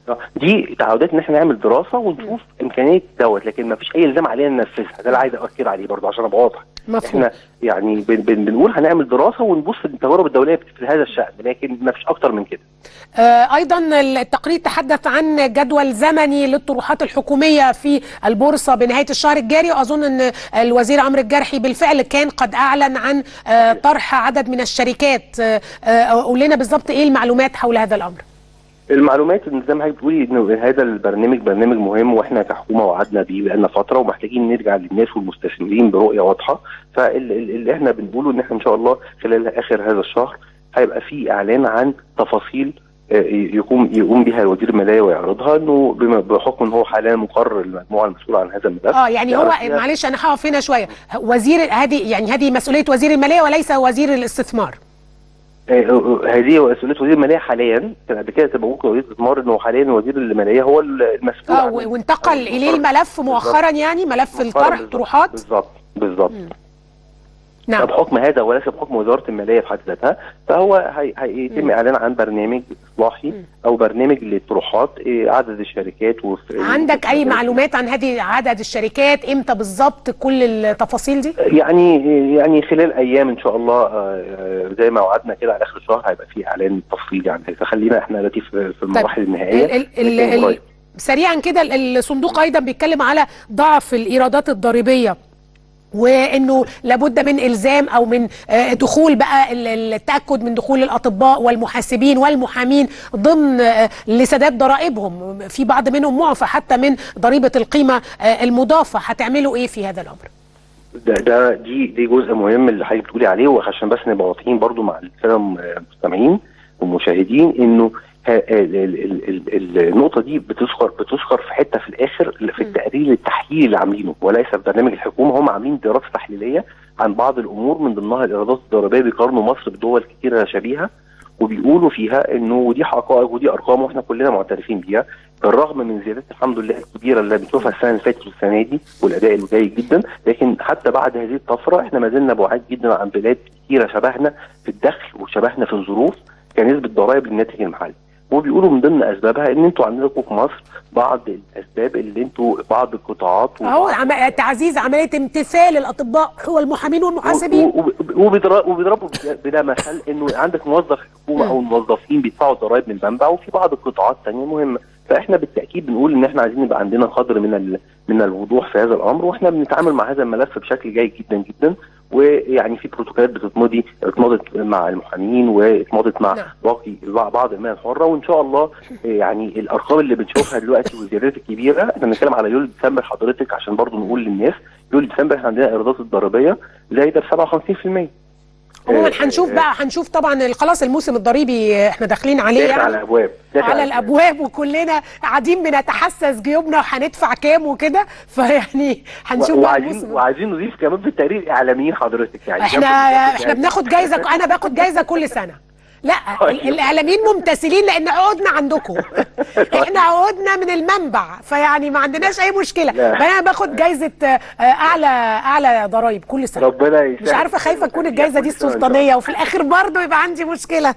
آه، دي تعهدات ان احنا نعمل دراسه ونشوف امكانيه دوت لكن ما فيش اي الزام علينا ننفذها ده اللي عايز اؤكد عليه برضه عشان ابقى واضح مفهوم احنا يعني بن بن بنقول هنعمل دراسه ونبص في التجارب الدوليه في هذا الشان لكن ما فيش اكتر من كده آه، ايضا التقرير تحدث عن جدول زمني للطروحات الحكوميه في البورصه بنهايه الشهر الجاري واظن ان الوزير عمرو الجرحي بالفعل كان قد اعلن عن آه، طرح عدد من الشركات آه، آه، قول لنا بالظبط ايه المعلومات حول هذا الامر المعلومات ان زي ما حضرتك بتقولي انه هذا البرنامج برنامج مهم واحنا كحكومه وعدنا بيه بقالنا فتره ومحتاجين نرجع للناس والمستثمرين برؤيه واضحه فاللي احنا بنقوله ان احنا ان شاء الله خلال اخر هذا الشهر هيبقى في اعلان عن تفاصيل آه، يقوم يقوم بها وزير الماليه ويعرضها انه بما- بحكم ان هو حاليا مقرر المجموعه المسؤوله عن هذا الملف اه يعني هو يعرض فيها- معلش انا هقف هنا شويه وزير هذه يعني هذه مسؤوليه وزير الماليه وليس وزير الاستثمار آه، آه، هذه مسؤوليه وزير الماليه حاليا كان قبل كده تبقى ممكن وزير الاستثمار انه حاليا وزير الماليه هو المسؤول اه عن- و- وانتقل عن اليه الملف مؤخرا يعني ملف الطرح بالظبط. طروحات بالظبط بالظبط نعم بحكم هذا وليس بحكم وزاره الماليه في حد ذاتها فهو هي- هيتم اعلان عن برنامج اصلاحي او برنامج للطروحات إيه، عدد الشركات وف... عندك اي معلومات عن هذه عدد الشركات امتى بالظبط كل التفاصيل دي يعني يعني خلال ايام ان شاء الله آه، آه، زي ما وعدنا كده على اخر الشهر هيبقى في اعلان تفصيلي عن هذا فخلينا احنا دلوقتي في في المراحل النهائيه ال ال ال لكن ال قريب. سريعا كده ال- الصندوق ايضا بيتكلم على ضعف الايرادات الضريبيه وانه لابد من الزام او من آه، دخول بقى ال- ال- التاكد من دخول الاطباء والمحاسبين والمحامين ضمن آه، لسداد ضرائبهم في بعض منهم معفى حتى من ضريبه القيمه آه، المضافه هتعملوا ايه في هذا الامر ده ده دي دي جزء مهم اللي حضرتك بتقولي عليه وعشان بس نبقى واضحين برضو مع الساده المستمعين والمشاهدين انه ها- ال- ال- ال- ال- النقطه دي بتذكر بتذكر في حته في الاخر في التقرير التحليلي اللي عاملينه وليس في برنامج الحكومه هم عاملين دراسه تحليليه عن بعض الامور من ضمنها الايرادات الضريبيه بيقارنوا مصر بدول كتيره شبيهه وبيقولوا فيها انه ودي حقائق ودي ارقام واحنا كلنا معترفين بيها بالرغم من زيادات الحمد لله الكبيره اللي بنشوفها السنه اللي فاتت والسنه دي والاداء الجيد جدا لكن حتى بعد هذه الطفره احنا ما زلنا بعاد جدا عن بلاد كتيره شبهنا في الدخل وشبهنا في الظروف كنسبه ضرائب للناتج المحلي وبيقولوا من ضمن اسبابها ان انتوا عندكم في مصر بعض الاسباب اللي انتوا بعض القطاعات اهو وبعض- عم- تعزيز عمليه امتثال الاطباء والمحامين والمحاسبين و- و- وبيضر- وبيضربوا بلا- بلا مثل انه عندك موظف حكومه او الموظفين بيدفعوا ضرائب من المنبع وفي بعض القطاعات تانية مهمه فاحنا بالتاكيد بنقول ان احنا عايزين يبقى عندنا قدر من ال... من الوضوح في هذا الامر واحنا بنتعامل مع هذا الملف بشكل جيد جدا جدا ويعني في بروتوكولات بتتمضي اتمضت مع المحامين واتمضت مع نعم. باقي بعض المال الحره وان شاء الله يعني الارقام اللي بنشوفها دلوقتي والزيادات الكبيره احنا بنتكلم على يوليو ديسمبر حضرتك عشان برضو نقول للناس يوليو ديسمبر احنا عندنا ايرادات الضريبيه زايده ب 57% عموما آه، هنشوف آه، بقى هنشوف طبعا خلاص الموسم الضريبي احنا داخلين عليه داخل يعني على الابواب داخل على الابواب وكلنا قاعدين بنتحسس جيوبنا وهندفع كام وكده فيعني هنشوف بقى وعايزين الموسم وعايزين نضيف كمان في التقرير اعلاميين حضرتك يعني احنا جنب- احنا يعني- بناخد جايزه انا باخد جايزه كل سنه لا ال- الاعلاميين ممتثلين لان عقودنا عندكم احنا عقودنا من المنبع فيعني ما عندناش اي مشكله لا. فانا باخد جايزه آه، اعلى اعلى ضرايب كل سنه ربنا يسهل مش عارفه خايفه تكون الجايزه دي كل سنة إن شاء السلطانيه وفي الاخر برضه يبقى عندي مشكله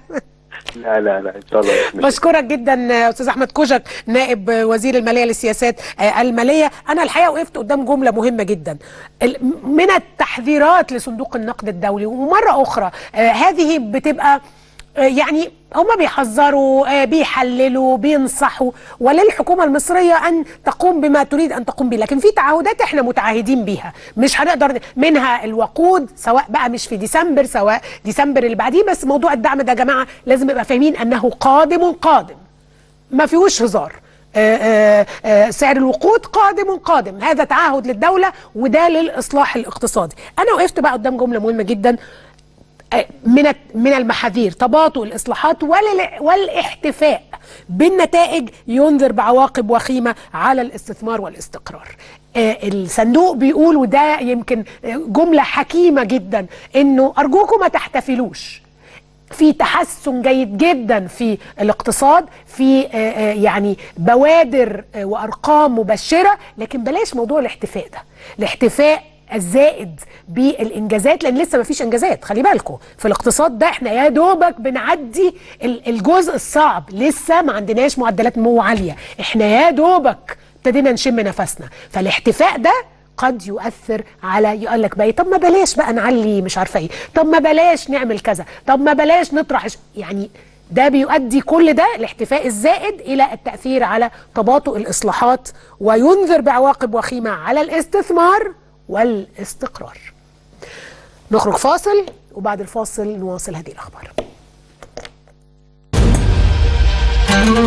لا لا لا ان شاء الله مش- بشكرك جدا استاذ احمد كوجك نائب وزير الماليه للسياسات آه، الماليه انا الحقيقه وقفت قدام جمله مهمه جدا ال- من التحذيرات لصندوق النقد الدولي ومره اخرى آه، هذه بتبقى آه، يعني هم بيحذروا آه، بيحللوا بينصحوا وللحكومه المصريه ان تقوم بما تريد ان تقوم به لكن في تعهدات احنا متعهدين بيها مش هنقدر منها الوقود سواء بقى مش في ديسمبر سواء ديسمبر اللي بعديه بس موضوع الدعم ده يا جماعه لازم نبقى فاهمين انه قادم قادم ما فيهوش هزار آه، آه، آه، سعر الوقود قادم قادم هذا تعهد للدولة وده للإصلاح الاقتصادي أنا وقفت بقى قدام جملة مهمة جدا آه، من الت- من المحاذير تباطؤ الإصلاحات والال- والاحتفاء بالنتائج ينذر بعواقب وخيمة على الاستثمار والاستقرار آه، الصندوق بيقول وده يمكن آه، جملة حكيمة جدا انه ارجوكم ما تحتفلوش في تحسن جيد جدا في الاقتصاد في آه، آه، يعني بوادر آه، وارقام مبشره لكن بلاش موضوع الاحتفاء ده الاحتفاء الزائد بالانجازات لان لسه ما فيش انجازات خلي بالكم في الاقتصاد ده احنا يا دوبك بنعدي ال- الجزء الصعب لسه ما عندناش معدلات نمو عاليه احنا يا دوبك ابتدينا نشم نفسنا فالاحتفاء ده قد يؤثر على يقول لك بقى إيه، طب ما بلاش بقى نعلي مش عارفه ايه طب ما بلاش نعمل كذا طب ما بلاش نطرح ش- يعني ده بيؤدي كل ده الاحتفاء الزائد الى التاثير على تباطؤ الاصلاحات وينذر بعواقب وخيمه على الاستثمار والاستقرار نخرج فاصل وبعد الفاصل نواصل هذه الاخبار